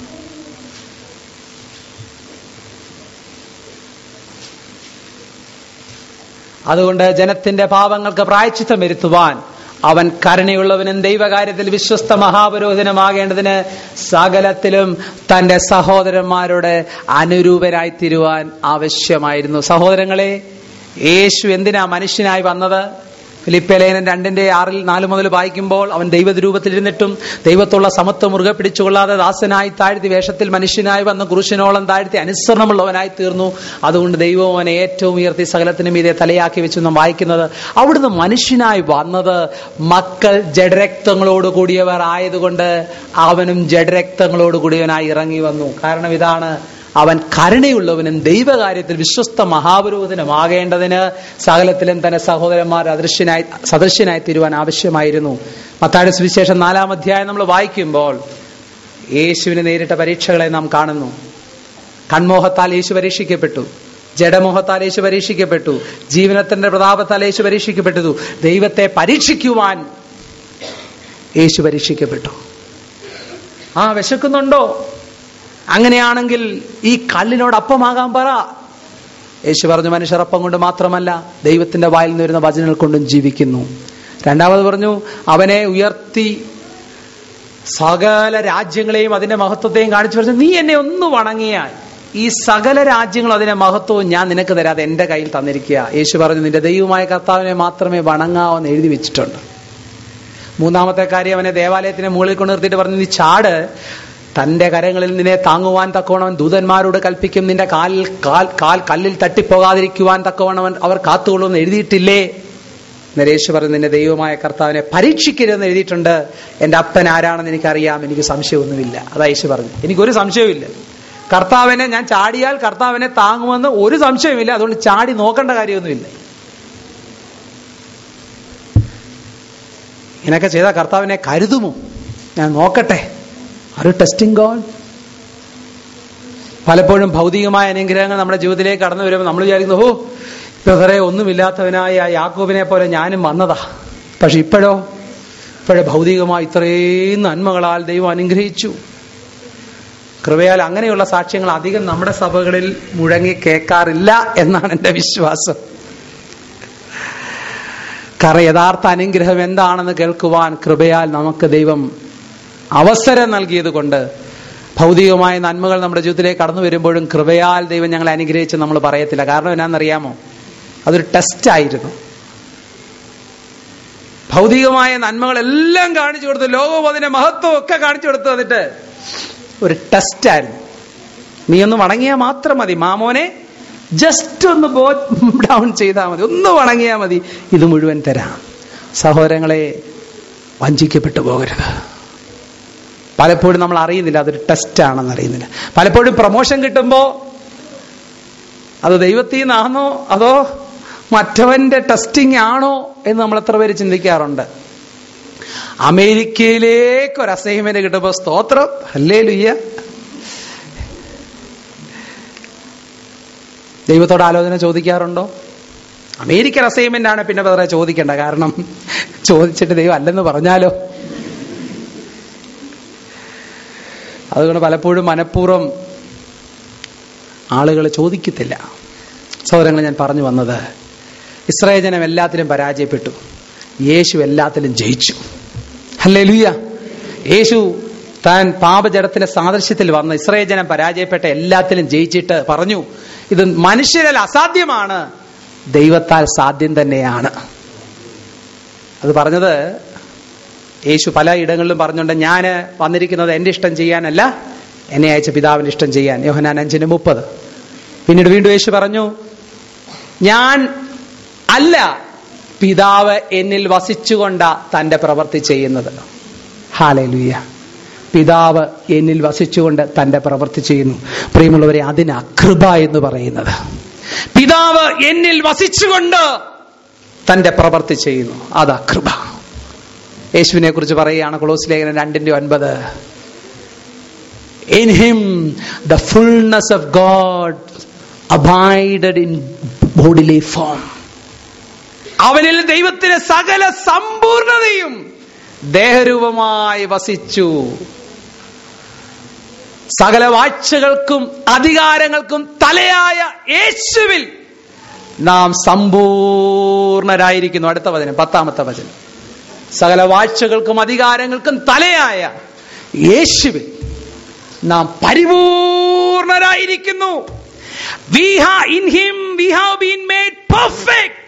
അതുകൊണ്ട് ജനത്തിന്റെ പാപങ്ങൾക്ക് പ്രായച്ചിത്തം വരുത്തുവാൻ അവൻ കരുണയുള്ളവനും ദൈവകാര്യത്തിൽ വിശ്വസ്ത മഹാപുരോഹിതനുമാകേണ്ടതിന് സകലത്തിലും തന്റെ സഹോദരന്മാരോട് അനുരൂപരായി തീരുവാൻ ആവശ്യമായിരുന്നു സഹോദരങ്ങളെ യേശു എന്തിനാ മനുഷ്യനായി വന്നത് ഫിലിപ്പലേനൻ രണ്ടിന്റെ ആറിൽ നാല് മുതൽ വായിക്കുമ്പോൾ അവൻ ദൈവരൂപത്തിലിരുന്നിട്ടും ദൈവത്തുള്ള സമത്വം മുറുകെ പിടിച്ചുകൊള്ളാതെ ദാസനായി താഴ്ത്തി വേഷത്തിൽ മനുഷ്യനായി വന്ന് കുരിശിനോളം താഴ്ത്തി അനുസരണമുള്ളവനായി തീർന്നു അതുകൊണ്ട് ദൈവം അവനെ ഏറ്റവും ഉയർത്തി സകലത്തിനും ഇതേ തലയാക്കി വെച്ച് നാം വായിക്കുന്നത് അവിടുന്ന് മനുഷ്യനായി വന്നത് മക്കൾ ജഡരക്തങ്ങളോട് കൂടിയവർ ആയതുകൊണ്ട് അവനും ജഡരക്തങ്ങളോട് കൂടിയവനായി ഇറങ്ങി വന്നു കാരണം ഇതാണ് അവൻ കരുണയുള്ളവനും ദൈവകാര്യത്തിൽ വിശ്വസ്ത മഹാപുരോഹിതനുമാകേണ്ടതിന് സകലത്തിലും തന്നെ സഹോദരന്മാർ അദൃശ്യനായി സദൃശ്യനായി തീരുവാൻ ആവശ്യമായിരുന്നു മത്തായുടെ സുവിശേഷം നാലാം അധ്യായം നമ്മൾ വായിക്കുമ്പോൾ യേശുവിന് നേരിട്ട പരീക്ഷകളെ നാം കാണുന്നു കൺമോഹത്താൽ യേശു പരീക്ഷിക്കപ്പെട്ടു ജഡമോഹത്താൽ യേശു പരീക്ഷിക്കപ്പെട്ടു ജീവനത്തിന്റെ പ്രതാപത്താൽ യേശു പരീക്ഷിക്കപ്പെട്ടു ദൈവത്തെ പരീക്ഷിക്കുവാൻ യേശു പരീക്ഷിക്കപ്പെട്ടു ആ വിശക്കുന്നുണ്ടോ അങ്ങനെയാണെങ്കിൽ ഈ കല്ലിനോട് അപ്പമാകാൻ പറ യേശു പറഞ്ഞു മനുഷ്യർ അപ്പം കൊണ്ട് മാത്രമല്ല ദൈവത്തിന്റെ വായിൽ നിന്ന് വരുന്ന വചനങ്ങൾ കൊണ്ടും ജീവിക്കുന്നു രണ്ടാമത് പറഞ്ഞു അവനെ ഉയർത്തി സകല രാജ്യങ്ങളെയും അതിന്റെ മഹത്വത്തെയും കാണിച്ചു പറഞ്ഞു നീ എന്നെ ഒന്ന് വണങ്ങിയാൽ ഈ സകല രാജ്യങ്ങളും അതിന്റെ മഹത്വവും ഞാൻ നിനക്ക് തരാതെ എന്റെ കയ്യിൽ തന്നിരിക്കുക യേശു പറഞ്ഞു നിന്റെ ദൈവമായ കർത്താവിനെ മാത്രമേ വണങ്ങാവെന്ന് എഴുതി വെച്ചിട്ടുണ്ട് മൂന്നാമത്തെ കാര്യം അവനെ ദേവാലയത്തിന് മുകളിൽ കൊണ്ട് നിർത്തിയിട്ട് പറഞ്ഞു നീ ചാട് തന്റെ കരങ്ങളിൽ നിന്നെ താങ്ങുവാൻ തക്കവണ്ണം ദൂതന്മാരോട് കൽപ്പിക്കും നിന്റെ കാലിൽ കാൽ കാൽ കല്ലിൽ തട്ടിപ്പോകാതിരിക്കുവാൻ തക്കവണ്ണം അവർ കാത്തുകൊള്ളുമെന്ന് എഴുതിയിട്ടില്ലേ നരേഷ് പറഞ്ഞു നിന്റെ ദൈവമായ കർത്താവിനെ പരീക്ഷിക്കരുതെന്ന് എഴുതിയിട്ടുണ്ട് എന്റെ അപ്പൻ ആരാണെന്ന് എനിക്കറിയാം എനിക്ക് സംശയമൊന്നുമില്ല അതാ യേശു പറഞ്ഞു എനിക്കൊരു സംശയവുമില്ല കർത്താവിനെ ഞാൻ ചാടിയാൽ കർത്താവിനെ താങ്ങുമെന്ന് ഒരു സംശയമില്ല അതുകൊണ്ട് ചാടി നോക്കേണ്ട കാര്യമൊന്നുമില്ല ഇങ്ങനെയൊക്കെ ചെയ്താൽ കർത്താവിനെ കരുതുമോ ഞാൻ നോക്കട്ടെ ഒരു ടെസ്റ്റിംഗ് ഗോഡ് പലപ്പോഴും ഭൗതികമായ അനുഗ്രഹങ്ങൾ നമ്മുടെ ജീവിതത്തിലേക്ക് കടന്നു വരുമ്പോൾ നമ്മൾ വിചാരിക്കുന്നു ഓ ഇപ്പറെ ഒന്നുമില്ലാത്തവനായ ആ യാക്കോബിനെ പോലെ ഞാനും വന്നതാ പക്ഷെ ഇപ്പോഴോ ഇപ്പോഴേ ഭൗതികമായി ഇത്രയും നന്മകളാൽ ദൈവം അനുഗ്രഹിച്ചു കൃപയാൽ അങ്ങനെയുള്ള സാക്ഷ്യങ്ങൾ അധികം നമ്മുടെ സഭകളിൽ മുഴങ്ങി കേൾക്കാറില്ല എന്നാണ് എൻ്റെ വിശ്വാസം കാരണം യഥാർത്ഥ അനുഗ്രഹം എന്താണെന്ന് കേൾക്കുവാൻ കൃപയാൽ നമുക്ക് ദൈവം അവസരം നൽകിയത് കൊണ്ട് ഭൗതികമായ നന്മകൾ നമ്മുടെ ജീവിതത്തിലേക്ക് കടന്നു വരുമ്പോഴും കൃപയാൽ ദൈവം ഞങ്ങളെ അനുഗ്രഹിച്ച് നമ്മൾ പറയത്തില്ല കാരണം എന്നാണെന്നറിയാമോ അതൊരു ടെസ്റ്റ് ആയിരുന്നു ഭൗതികമായ നന്മകളെല്ലാം കാണിച്ചു കൊടുത്തു ലോകവും അതിന്റെ മഹത്വം ഒക്കെ കാണിച്ചു കൊടുത്തു എന്നിട്ട് ഒരു ടെസ്റ്റ് ആയിരുന്നു നീ ഒന്ന് വണങ്ങിയാൽ മാത്രം മതി മാമോനെ ജസ്റ്റ് ഒന്ന് ബോ ഡൗൺ ചെയ്താൽ മതി ഒന്ന് വണങ്ങിയാൽ മതി ഇത് മുഴുവൻ തരാം സഹോദരങ്ങളെ വഞ്ചിക്കപ്പെട്ടു പോകരുത് പലപ്പോഴും നമ്മൾ അറിയുന്നില്ല അതൊരു ടെസ്റ്റ് ആണെന്ന് അറിയുന്നില്ല പലപ്പോഴും പ്രൊമോഷൻ കിട്ടുമ്പോൾ അത് ദൈവത്തിൽ നിന്നാണോ അതോ മറ്റവന്റെ ടെസ്റ്റിംഗ് ആണോ എന്ന് നമ്മൾ എത്ര പേര് ചിന്തിക്കാറുണ്ട് അമേരിക്കയിലേക്ക് ഒരു അസൈൻമെന്റ് കിട്ടുമ്പോൾ സ്തോത്രം അല്ലേ ലുയ്യ ദൈവത്തോട് ആലോചന ചോദിക്കാറുണ്ടോ അമേരിക്കൻ അസൈൻമെന്റ് ആണ് പിന്നെ വേറെ ചോദിക്കേണ്ട കാരണം ചോദിച്ചിട്ട് ദൈവം അല്ലെന്ന് പറഞ്ഞാലോ അതുകൊണ്ട് പലപ്പോഴും മനഃപൂർവ്വം ആളുകൾ ചോദിക്കത്തില്ല സൗരങ്ങൾ ഞാൻ പറഞ്ഞു വന്നത് ഇസ്രായേൽ ജനം എല്ലാത്തിലും പരാജയപ്പെട്ടു യേശു എല്ലാത്തിലും ജയിച്ചു അല്ലേ ലുയ്യ യേശു താൻ പാപജടത്തിന്റെ സാദൃശ്യത്തിൽ വന്ന് ഇസ്രായേൽ ജനം പരാജയപ്പെട്ട എല്ലാത്തിലും ജയിച്ചിട്ട് പറഞ്ഞു ഇത് മനുഷ്യരിൽ അസാധ്യമാണ് ദൈവത്താൽ സാധ്യം തന്നെയാണ് അത് പറഞ്ഞത് യേശു പല ഇടങ്ങളിലും പറഞ്ഞുകൊണ്ട് ഞാൻ വന്നിരിക്കുന്നത് എൻ്റെ ഇഷ്ടം ചെയ്യാനല്ല എന്നെ അയച്ച പിതാവിന്റെ ഇഷ്ടം ചെയ്യാൻ യോഹനാൻ അഞ്ചിന് മുപ്പത് പിന്നീട് വീണ്ടും യേശു പറഞ്ഞു ഞാൻ അല്ല പിതാവ് എന്നിൽ വസിച്ചുകൊണ്ട തന്റെ പ്രവൃത്തി ചെയ്യുന്നത് ഹാലലുയ്യ പിതാവ് എന്നിൽ വസിച്ചുകൊണ്ട് തന്റെ പ്രവൃത്തി ചെയ്യുന്നു പ്രിയമുള്ളവരെ അതിന് കൃപ എന്ന് പറയുന്നത് പിതാവ് എന്നിൽ വസിച്ചുകൊണ്ട് തന്റെ പ്രവൃത്തി ചെയ്യുന്നു അതാ കൃപ യേശുവിനെ കുറിച്ച് പറയുകയാണ് കൊളോസ് ലേഖനം രണ്ടിന്റെ ഒൻപത് in him the fullness of God abided in bodily form അവനിൽ ദൈവത്തിന് സകല സമ്പൂർണതയും ദേഹരൂപമായി വസിച്ചു സകല വാഴ്ചകൾക്കും അധികാരങ്ങൾക്കും തലയായ യേശുവിൽ നാം സമ്പൂർണരായിരിക്കുന്നു അടുത്ത വചനം പത്താമത്തെ വചനം സകല വാഴ്ചകൾക്കും അധികാരങ്ങൾക്കും തലയായ യേശുവിൽ നാം പരിപൂർണരായിരിക്കുന്നു We have in him we have been made perfect.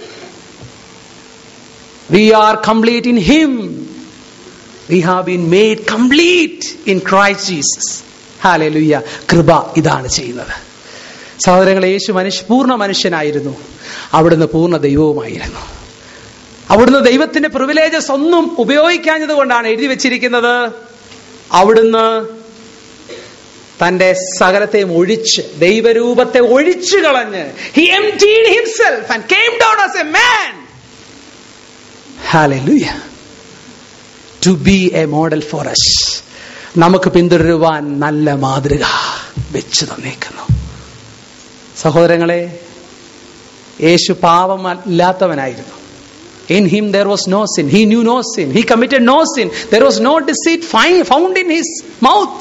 We are complete in him. We have been made complete in Christ Jesus. Hallelujah. കൃപ ഇതാണ് ചെയ്യുന്നത് സഹോദരങ്ങളെ യേശു മനുഷ്യ പൂർണ്ണ മനുഷ്യനായിരുന്നു അവിടുന്ന് പൂർണ്ണ ദൈവവുമായിരുന്നു അവിടുന്ന് ദൈവത്തിന്റെ പ്രിവിലേജസ് ഒന്നും ഉപയോഗിക്കാഞ്ഞത് കൊണ്ടാണ് എഴുതി വെച്ചിരിക്കുന്നത് അവിടുന്ന് തന്റെ സകലത്തെയും ഒഴിച്ച് ദൈവരൂപത്തെ ഒഴിച്ചു കളഞ്ഞ് he emptied himself and came down as a man hallelujah to be a model for us നമുക്ക് പിന്തുടരുവാൻ നല്ല മാതൃക വെച്ച് തന്നേക്കുന്നു സഹോദരങ്ങളെ യേശു പാപമില്ലാത്തവനായിരുന്നു In him there was no sin. He knew no sin. He committed no sin. There was no deceit fi- found in his mouth.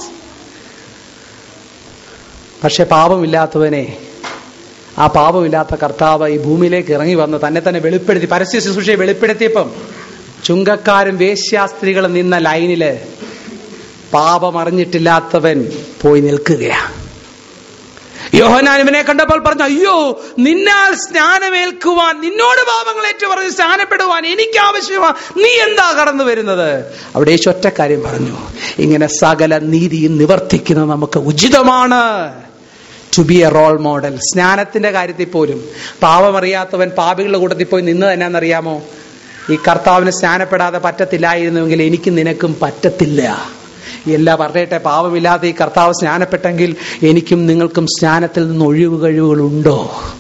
പക്ഷെ പാപമില്ലാത്തവനെ ആ പാപമില്ലാത്ത കർത്താവ് ഈ ഭൂമിയിലേക്ക് ഇറങ്ങി വന്ന് തന്നെ തന്നെ വെളിപ്പെടുത്തി പരസ്യ ശുശ്രൂഷയെ വെളിപ്പെടുത്തിയപ്പം ചുങ്കക്കാരും വേശ്യാസ്ത്രീകളും നിന്ന ലൈനില് പാപമറിഞ്ഞിട്ടില്ലാത്തവൻ പോയി നിൽക്കുകയാണ് യോഹനാൻ ഇവനെ കണ്ടപ്പോൾ പറഞ്ഞു അയ്യോ നിന്നാൽ സ്നാനമേൽക്കുവാൻ നിന്നോട് പാപങ്ങൾ ഏറ്റു പറഞ്ഞ് സ്നാനപ്പെടുവാൻ എനിക്ക് ആവശ്യമാ നീ എന്താ കടന്നു വരുന്നത് അവിടെ യേശു ഒറ്റ കാര്യം പറഞ്ഞു ഇങ്ങനെ സകല നീതിയും നിവർത്തിക്കുന്ന നമുക്ക് ഉചിതമാണ് to be a role model സ്നാനത്തിന്റെ കാര്യത്തിൽ പോലും പാപമറിയാത്തവൻ പാപികളുടെ കൂട്ടത്തിൽ പോയി നിന്ന് തന്നെയാണെന്നറിയാമോ ഈ കർത്താവിന് സ്നാനപ്പെടാതെ പറ്റത്തില്ലായിരുന്നുവെങ്കിൽ എനിക്കും നിനക്കും പറ്റത്തില്ല എല്ലാ പറയട്ടെ പാപമില്ലാതെ ഈ കർത്താവ് സ്നാനപ്പെട്ടെങ്കിൽ എനിക്കും നിങ്ങൾക്കും സ്നാനത്തിൽ നിന്ന് ഒഴിവ് കഴിവുകളുണ്ടോ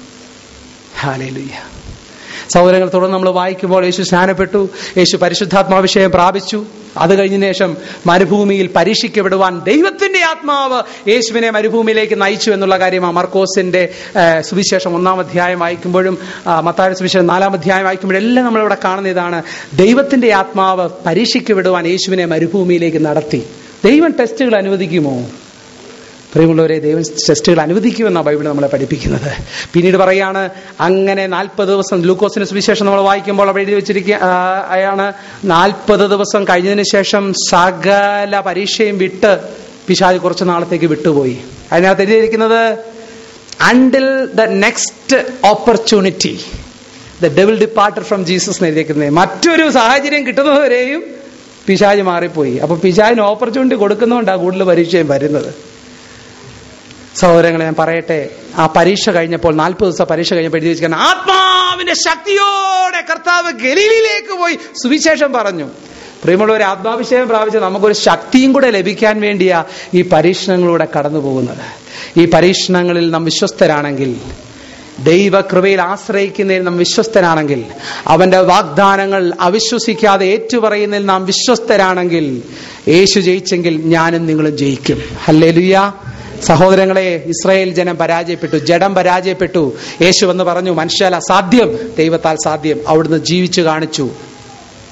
ഹാലേലുയ്യ സൗകര്യങ്ങൾ തുടർന്ന് നമ്മൾ വായിക്കുമ്പോൾ യേശു സ്നാനപ്പെട്ടു യേശു പരിശുദ്ധാത്മാവിഷയം പ്രാപിച്ചു അത് കഴിഞ്ഞ ശേഷം മരുഭൂമിയിൽ പരീക്ഷിക്കപ്പെടുവാൻ ദൈവത്തിന്റെ ആത്മാവ് യേശുവിനെ മരുഭൂമിയിലേക്ക് നയിച്ചു എന്നുള്ള കാര്യം മർക്കോസിന്റെ ആ, സുവിശേഷം ഒന്നാം അധ്യായം വായിക്കുമ്പോഴും ആ, മത്തായ സുവിശേഷം നാലാം അധ്യായം വായിക്കുമ്പോഴും എല്ലാം നമ്മളിവിടെ കാണുന്ന ഇതാണ് ദൈവത്തിന്റെ ആത്മാവ് പരീക്ഷിക്കപ്പെടുവാൻ യേശുവിനെ മരുഭൂമിയിലേക്ക് നടത്തി ദൈവം ടെസ്റ്റുകൾ അനുവദിക്കുമോ പ്രിയമുള്ളവരെ ദൈവം ടെസ്റ്റുകൾ അനുവദിക്കുമെന്നാണ് ബൈബിൾ നമ്മളെ പഠിപ്പിക്കുന്നത് പിന്നീട് പറയാണ് അങ്ങനെ നാൽപ്പത് ദിവസം ലൂക്കോസിന്റെ സുവിശേഷം നമ്മൾ വായിക്കുമ്പോൾ അവിടെ എഴുതി വെച്ചിരിക്കുക അയാണ് നാൽപ്പത് ദിവസം കഴിഞ്ഞതിന് ശേഷം സകല പരീക്ഷയും വിട്ട് പിശാജ് കുറച്ച് നാളത്തേക്ക് വിട്ടുപോയി അതിനകത്ത് എഴുതിയിരിക്കുന്നത് until the next opportunity the devil departed from Jesus എന്ന് എഴുതിയിരിക്കുന്നത് മറ്റൊരു സാഹചര്യം കിട്ടുന്നതുവരെയും പിശാജ് മാറിപ്പോയി അപ്പൊ പിശാജിന് ഓപ്പർച്യൂണിറ്റി കൊടുക്കുന്നതുകൊണ്ടാണ് കൂടുതൽ പരീക്ഷയും വരുന്നത് സഹോദരങ്ങളെ ഞാൻ പറയട്ടെ ആ പരീക്ഷ കഴിഞ്ഞപ്പോൾ നാൽപ്പത് ദിവസം പരീക്ഷ കഴിഞ്ഞപ്പോൾ എഴുതി വെച്ചിരിക്കുന്ന ആത്മാവിന്റെ ശക്തിയോടെ കർത്താവ് ഗലീലിലേക്ക് പോയി സുവിശേഷം പറഞ്ഞു പ്രിയമുള്ളവരെ ആത്മാഭിഷേകം പ്രാപിച്ച് നമുക്കൊരു ശക്തിയും കൂടെ ലഭിക്കാൻ വേണ്ടിയാ ഈ പരീക്ഷണങ്ങളിലൂടെ കടന്നു പോകുന്നത് ഈ പരീക്ഷണങ്ങളിൽ നാം വിശ്വസ്തരാണെങ്കിൽ ദൈവകൃപയിൽ ആശ്രയിക്കുന്നതിൽ നാം വിശ്വസ്തരാണെങ്കിൽ അവന്റെ വാഗ്ദാനങ്ങൾ അവിശ്വസിക്കാതെ ഏറ്റുപറയുന്നതിൽ നാം വിശ്വസ്തരാണെങ്കിൽ യേശു ജയിച്ചെങ്കിൽ ഞാനും നിങ്ങളും ജയിക്കും ഹല്ലേ സഹോദരങ്ങളെ ഇസ്രായേൽ ജനം പരാജയപ്പെട്ടു ജഡം പരാജയപ്പെട്ടു യേശു എന്ന് പറഞ്ഞു മനുഷ്യാൽ അസാധ്യം ദൈവത്താൽ സാധ്യം അവിടുന്ന് ജീവിച്ചു കാണിച്ചു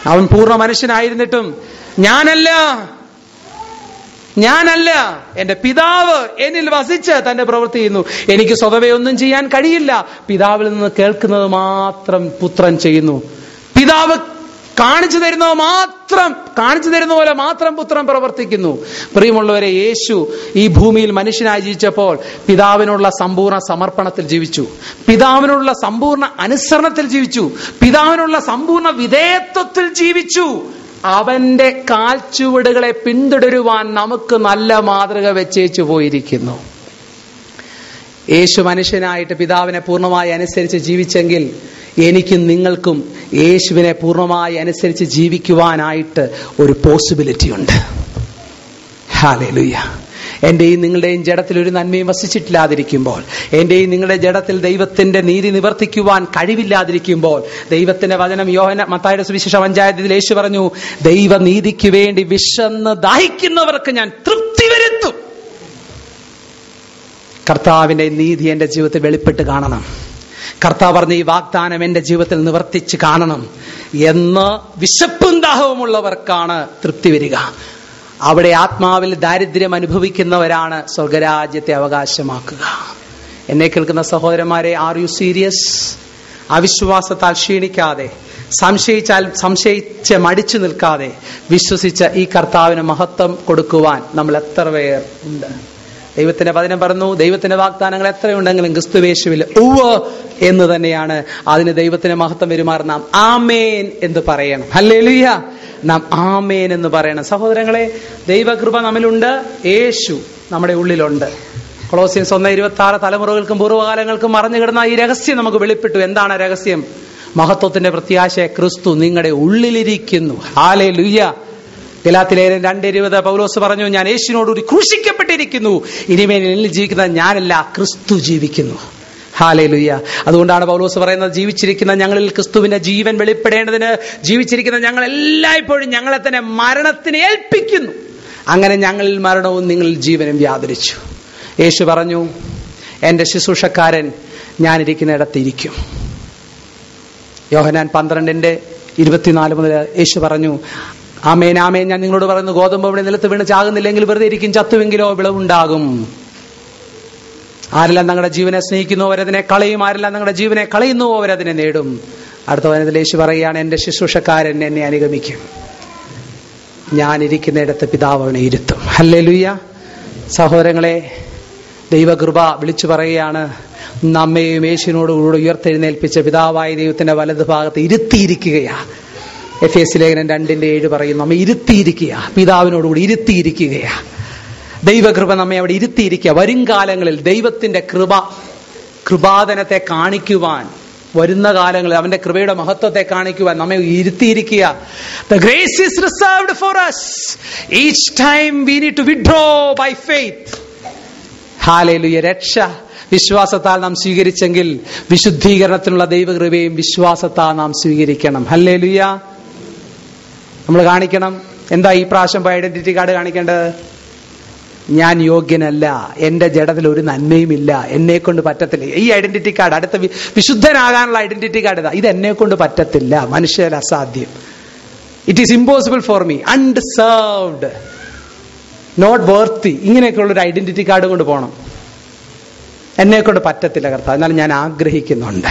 അവൻ പൂർണ്ണ മനുഷ്യനായിരുന്നിട്ടും ഞാനല്ല ഞാനല്ല എന്റെ പിതാവ് എന്നിൽ വസിച്ച് തന്റെ പ്രവൃത്തി ചെയ്യുന്നു എനിക്ക് സ്വതവേ ഒന്നും ചെയ്യാൻ കഴിയില്ല പിതാവിൽ നിന്ന് കേൾക്കുന്നത് മാത്രം പുത്രൻ ചെയ്യുന്നു പിതാവ് കാണിച്ചു തരുന്നത് മാത്രം കാണിച്ചു തരുന്ന പോലെ മാത്രം പുത്രൻ പ്രവർത്തിക്കുന്നു പ്രിയമുള്ളവരെ യേശു ഈ ഭൂമിയിൽ മനുഷ്യനായി ജീവിച്ചപ്പോൾ പിതാവിനുള്ള സമ്പൂർണ്ണ സമർപ്പണത്തിൽ ജീവിച്ചു പിതാവിനുള്ള സമ്പൂർണ്ണ അനുസരണത്തിൽ ജീവിച്ചു പിതാവിനുള്ള സമ്പൂർണ്ണ വിധേയത്വത്തിൽ ജീവിച്ചു അവന്റെ കാൽച്ചുവടുകളെ പിന്തുടരുവാൻ നമുക്ക് നല്ല മാതൃക വെച്ചേച്ചു പോയിരിക്കുന്നു യേശു മനുഷ്യനായിട്ട് പിതാവിനെ പൂർണ്ണമായി അനുസരിച്ച് ജീവിച്ചെങ്കിൽ എനിക്കും നിങ്ങൾക്കും യേശുവിനെ പൂർണ്ണമായി അനുസരിച്ച് ജീവിക്കുവാനായിട്ട് ഒരു പോസിബിലിറ്റി ഉണ്ട് ഹാലേലുയ്യ എന്റെയും നിങ്ങളുടെയും ജഡത്തിൽ ഒരു നന്മയും വസിച്ചിട്ടില്ലാതിരിക്കുമ്പോൾ എന്റെയും നിങ്ങളുടെ ജഡത്തിൽ ദൈവത്തിന്റെ നീതി നിവർത്തിക്കുവാൻ കഴിവില്ലാതിരിക്കുമ്പോൾ ദൈവത്തിന്റെ വചനം യോഹന മത്തായുടെ സുവിശേഷ പഞ്ചായത്തിൽ യേശു പറഞ്ഞു ദൈവനീതിക്ക് വേണ്ടി വിശന്ന് ദാഹിക്കുന്നവർക്ക് ഞാൻ തൃപ്തി വരുത്തും കർത്താവിന്റെ നീതി എന്റെ ജീവിതത്തിൽ വെളിപ്പെട്ട് കാണണം കർത്താവ് പറഞ്ഞ ഈ വാഗ്ദാനം എന്റെ ജീവിതത്തിൽ നിവർത്തിച്ച് കാണണം എന്ന് വിശപ്പും ദാഹവുമുള്ളവർക്കാണ് തൃപ്തി വരിക അവിടെ ആത്മാവിൽ ദാരിദ്ര്യം അനുഭവിക്കുന്നവരാണ് സ്വർഗരാജ്യത്തെ അവകാശമാക്കുക എന്നെ കേൾക്കുന്ന സഹോദരന്മാരെ ആർ യു സീരിയസ് അവിശ്വാസത്താൽ ക്ഷീണിക്കാതെ സംശയിച്ചാൽ സംശയിച്ച് മടിച്ചു നിൽക്കാതെ വിശ്വസിച്ച ഈ കർത്താവിന് മഹത്വം കൊടുക്കുവാൻ നമ്മൾ എത്ര പേർ ഉണ്ട് ദൈവത്തിന്റെ വചനം പറഞ്ഞു ദൈവത്തിന്റെ വാഗ്ദാനങ്ങൾ എത്രയുണ്ടെങ്കിലും ക്രിസ്തുവേശുവിൽ ഉവ് എന്ന് തന്നെയാണ് അതിന് ദൈവത്തിന് മഹത്വം വരുമാറുന്ന നാം ആമേൻ എന്ന് പറയണം ഹല്ലേലൂയ നാം ആമേൻ എന്ന് പറയണം സഹോദരങ്ങളെ ദൈവകൃപ നമ്മിലുണ്ട് യേശു നമ്മുടെ ഉള്ളിലുണ്ട് കൊളോസിയൻസ് ഒന്ന് ഇരുപത്തി ആറ് തലമുറകൾക്കും പൂർവ്വകാലങ്ങൾക്കും മറഞ്ഞു കിടന്ന ഈ രഹസ്യം നമുക്ക് വെളിപ്പെട്ടു എന്താണ് ആ രഹസ്യം മഹത്വത്തിന്റെ പ്രത്യാശ ക്രിസ്തു നിങ്ങളുടെ ഉള്ളിലിരിക്കുന്നു ഹാലേ ലുയ്യ ഗലാത്തിലേരൻ രണ്ട് ഇരുപത് പൗലോസ് പറഞ്ഞു ഞാൻ യേശുവിനോടുകൂടി ക്രൂശിക്കപ്പെട്ടിരിക്കുന്നു ഇനിമേൽ എന്നിൽ ജീവിക്കുന്ന ഞാനല്ല ക്രിസ്തു ജീവിക്കുന്നു ഹാലേ ലുയ്യ അതുകൊണ്ടാണ് പൗലോസ് പറയുന്നത് ജീവിച്ചിരിക്കുന്ന ഞങ്ങളിൽ ക്രിസ്തുവിന്റെ ജീവൻ വെളിപ്പെടേണ്ടതിന് ജീവിച്ചിരിക്കുന്ന ഞങ്ങൾ എല്ലായ്പ്പോഴും ഞങ്ങളെ തന്നെ മരണത്തിന് ഏൽപ്പിക്കുന്നു അങ്ങനെ ഞങ്ങളിൽ മരണവും നിങ്ങളിൽ ജീവനും വ്യാപരിച്ചു യേശു പറഞ്ഞു എന്റെ ശുശ്രൂഷക്കാരൻ ഞാനിരിക്കുന്നിടത്ത് ഇരിക്കും യോഹനാൻ പന്ത്രണ്ടിന്റെ ഇരുപത്തിനാല് മുതൽ യേശു പറഞ്ഞു ആമേൻ ആമേൻ ഞാൻ നിങ്ങളോട് പറയുന്നു ഗോതമ്പ് ഇവിടെ നിലത്ത് വീണ് ചാകുന്നില്ലെങ്കിൽ വെറുതെ ഇരിക്കും ചത്തുവെങ്കിലോ വിളവുണ്ടാകും ആരെല്ലാം തങ്ങളുടെ ജീവനെ സ്നേഹിക്കുന്നുവോ അവരതിനെ കളയും ആരെല്ലാം തങ്ങളുടെ ജീവനെ കളയുന്നുവോ അവരതിനെ നേടും അടുത്ത വനത്തിൽ യേശു പറയുകയാണ് എന്റെ ശുശ്രൂഷക്കാരൻ എന്നെ അനുഗമിക്കും ഞാൻ ഇരിക്കുന്നിടത്ത് പിതാവ് അവനെ ഇരുത്തും ഹല്ലേ ലുയ്യ സഹോദരങ്ങളെ ദൈവകൃപ വിളിച്ചു പറയുകയാണ് നമ്മയും യേശുവിനോടുകൂടി ഉയർത്തെഴുന്നേൽപ്പിച്ച പിതാവായ ദൈവത്തിന്റെ വലത് ഭാഗത്ത് ഇരുത്തിയിരിക്കുകയാ എഫ് എസ് ലേഖനം രണ്ടിന്റെ ഏഴ് പറയും നമ്മെ ഇരുത്തിയിരിക്കുക പിതാവിനോടുകൂടി ഇരുത്തിയിരിക്കുകയാ ദൈവകൃപ നമ്മെ അവിടെ ഇരുത്തിയിരിക്കുക വരും കാലങ്ങളിൽ ദൈവത്തിന്റെ കൃപ കൃപാതനത്തെ കാണിക്കുവാൻ വരുന്ന കാലങ്ങളിൽ അവന്റെ കൃപയുടെ മഹത്വത്തെ കാണിക്കുവാൻ നമ്മെ ഇരുത്തിയിരിക്കുക the grace is reserved for us each time we need to withdraw by faith hallelujah രക്ഷ വിശ്വാസത്താൽ നാം സ്വീകരിച്ചെങ്കിൽ വിശുദ്ധീകരണത്തിനുള്ള ദൈവകൃപയും വിശ്വാസത്താൽ നാം സ്വീകരിക്കണം ഹല്ലേലുയ നമ്മൾ കാണിക്കണം എന്താ ഈ പ്രാവശ്യം ഐഡന്റിറ്റി കാർഡ് കാണിക്കേണ്ടത് ഞാൻ യോഗ്യനല്ല എന്റെ ജഡത്തിൽ ഒരു നന്മയുമില്ല എന്നെ കൊണ്ട് പറ്റത്തില്ല ഈ ഐഡന്റിറ്റി കാർഡ് അടുത്ത വി- വിശുദ്ധനാകാനുള്ള ഐഡന്റിറ്റി കാർഡ് ഇതാ ഇത് എന്നെ കൊണ്ട് പറ്റത്തില്ല മനുഷ്യർ അസാധ്യം it is impossible for me undeserved not worthy ഇങ്ങനെയൊക്കെയുള്ള ഒരു ഐഡന്റിറ്റി കാർഡ് കൊണ്ട് പോകണം എന്നെ കൊണ്ട് പറ്റത്തില്ല കർത്താവ് എന്നാലും ഞാൻ ആഗ്രഹിക്കുന്നുണ്ട്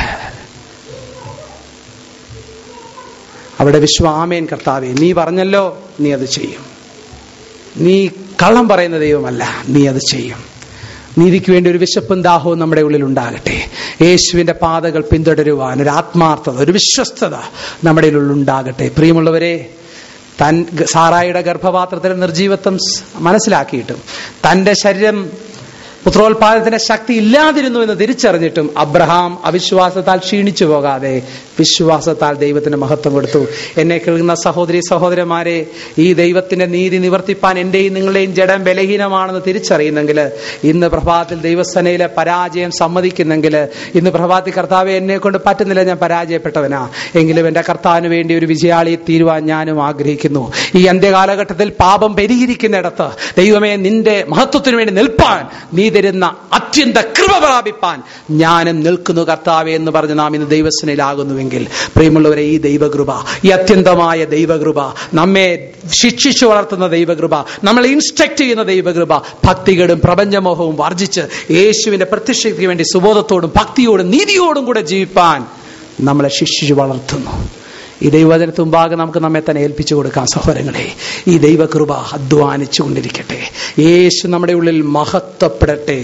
അവിടെ വിശ്വാമേൻ കർത്താവെ നീ പറഞ്ഞല്ലോ നീ അത് ചെയ്യും നീ കള്ളം പറയുന്ന ദൈവമല്ല നീ അത് ചെയ്യും നീതിക്ക് വേണ്ടി ഒരു വിശപ്പും ദാഹവും നമ്മുടെ ഉള്ളിൽ ഉണ്ടാകട്ടെ യേശുവിന്റെ പാതകൾ പിന്തുടരുവാൻ ഒരു ആത്മാർത്ഥത ഒരു വിശ്വസ്തത നമ്മുടെ ഉള്ളിൽ ഉണ്ടാകട്ടെ പ്രിയമുള്ളവരെ തൻ സാറായിയുടെ ഗർഭപാത്രത്തിലെ നിർജീവത്വം സ് മനസ്സിലാക്കിയിട്ടും തന്റെ ശരീരം പുത്രോത്പാദനത്തിന്റെ ശക്തി ഇല്ലാതിരുന്നു എന്ന് തിരിച്ചറിഞ്ഞിട്ടും അബ്രഹാം അവിശ്വാസത്താൽ ക്ഷീണിച്ചു പോകാതെ വിശ്വാസത്താൽ ദൈവത്തിന് മഹത്വം കൊടുത്തു എന്നെ കേൾക്കുന്ന സഹോദരി സഹോദരന്മാരെ ഈ ദൈവത്തിന്റെ നീതി നിവർത്തിപ്പാൻ എന്റെയും നിങ്ങളുടെയും ജഡം ബലഹീനമാണെന്ന് തിരിച്ചറിയുന്നെങ്കിൽ ഇന്ന് പ്രഭാതത്തിൽ ദൈവസനയിലെ പരാജയം സമ്മതിക്കുന്നെങ്കിൽ ഇന്ന് പ്രഭാതത്തിൽ കർത്താവെ എന്നെ കൊണ്ട് പറ്റുന്നില്ല ഞാൻ പരാജയപ്പെട്ടവനാ എങ്കിലും എന്റെ കർത്താവിന് വേണ്ടി ഒരു വിജയാളി തീരുവാൻ ഞാനും ആഗ്രഹിക്കുന്നു ഈ അന്ത്യകാലഘട്ടത്തിൽ പാപം പെരുകിയിരിക്കുന്നിടത്ത് ദൈവമേ നിന്റെ മഹത്വത്തിന് വേണ്ടി നിൽപ്പാൻ നീ തരുന്ന അത്യന്ത കൃപ പ്രാപിപ്പാൻ ഞാനും നിൽക്കുന്നു കർത്താവെ എന്ന് പറഞ്ഞ് നാം ഇന്ന് ദൈവസനയിലാകുന്നുവെങ്കിൽ ജീവിക്കണമെങ്കിൽ പ്രിയമുള്ളവരെ ഈ ദൈവകൃപ ഈ അത്യന്തമായ ദൈവകൃപ നമ്മെ ശിക്ഷിച്ചു വളർത്തുന്ന ദൈവകൃപ നമ്മളെ ഇൻസ്ട്രക്ട് ചെയ്യുന്ന ദൈവകൃപ ഭക്തികളും പ്രപഞ്ചമോഹവും വർജിച്ച് യേശുവിന്റെ പ്രത്യക്ഷയ്ക്ക് വേണ്ടി സുബോധത്തോടും ഭക്തിയോടും നീതിയോടും കൂടെ ജീവിപ്പാൻ നമ്മളെ ശിക്ഷിച്ചു വളർത്തുന്നു ഈ ദൈവവചനത്തിന് മുമ്പാകെ നമുക്ക് നമ്മെ തന്നെ ഏൽപ്പിച്ചു കൊടുക്കാം സഹോദരങ്ങളെ ഈ ദൈവകൃപ അധ്വാനിച്ചു കൊണ്ടിരിക്കട്ടെ യേശു നമ്മുടെ ഉള്ളിൽ മഹത്വപ്പെടട്ടെ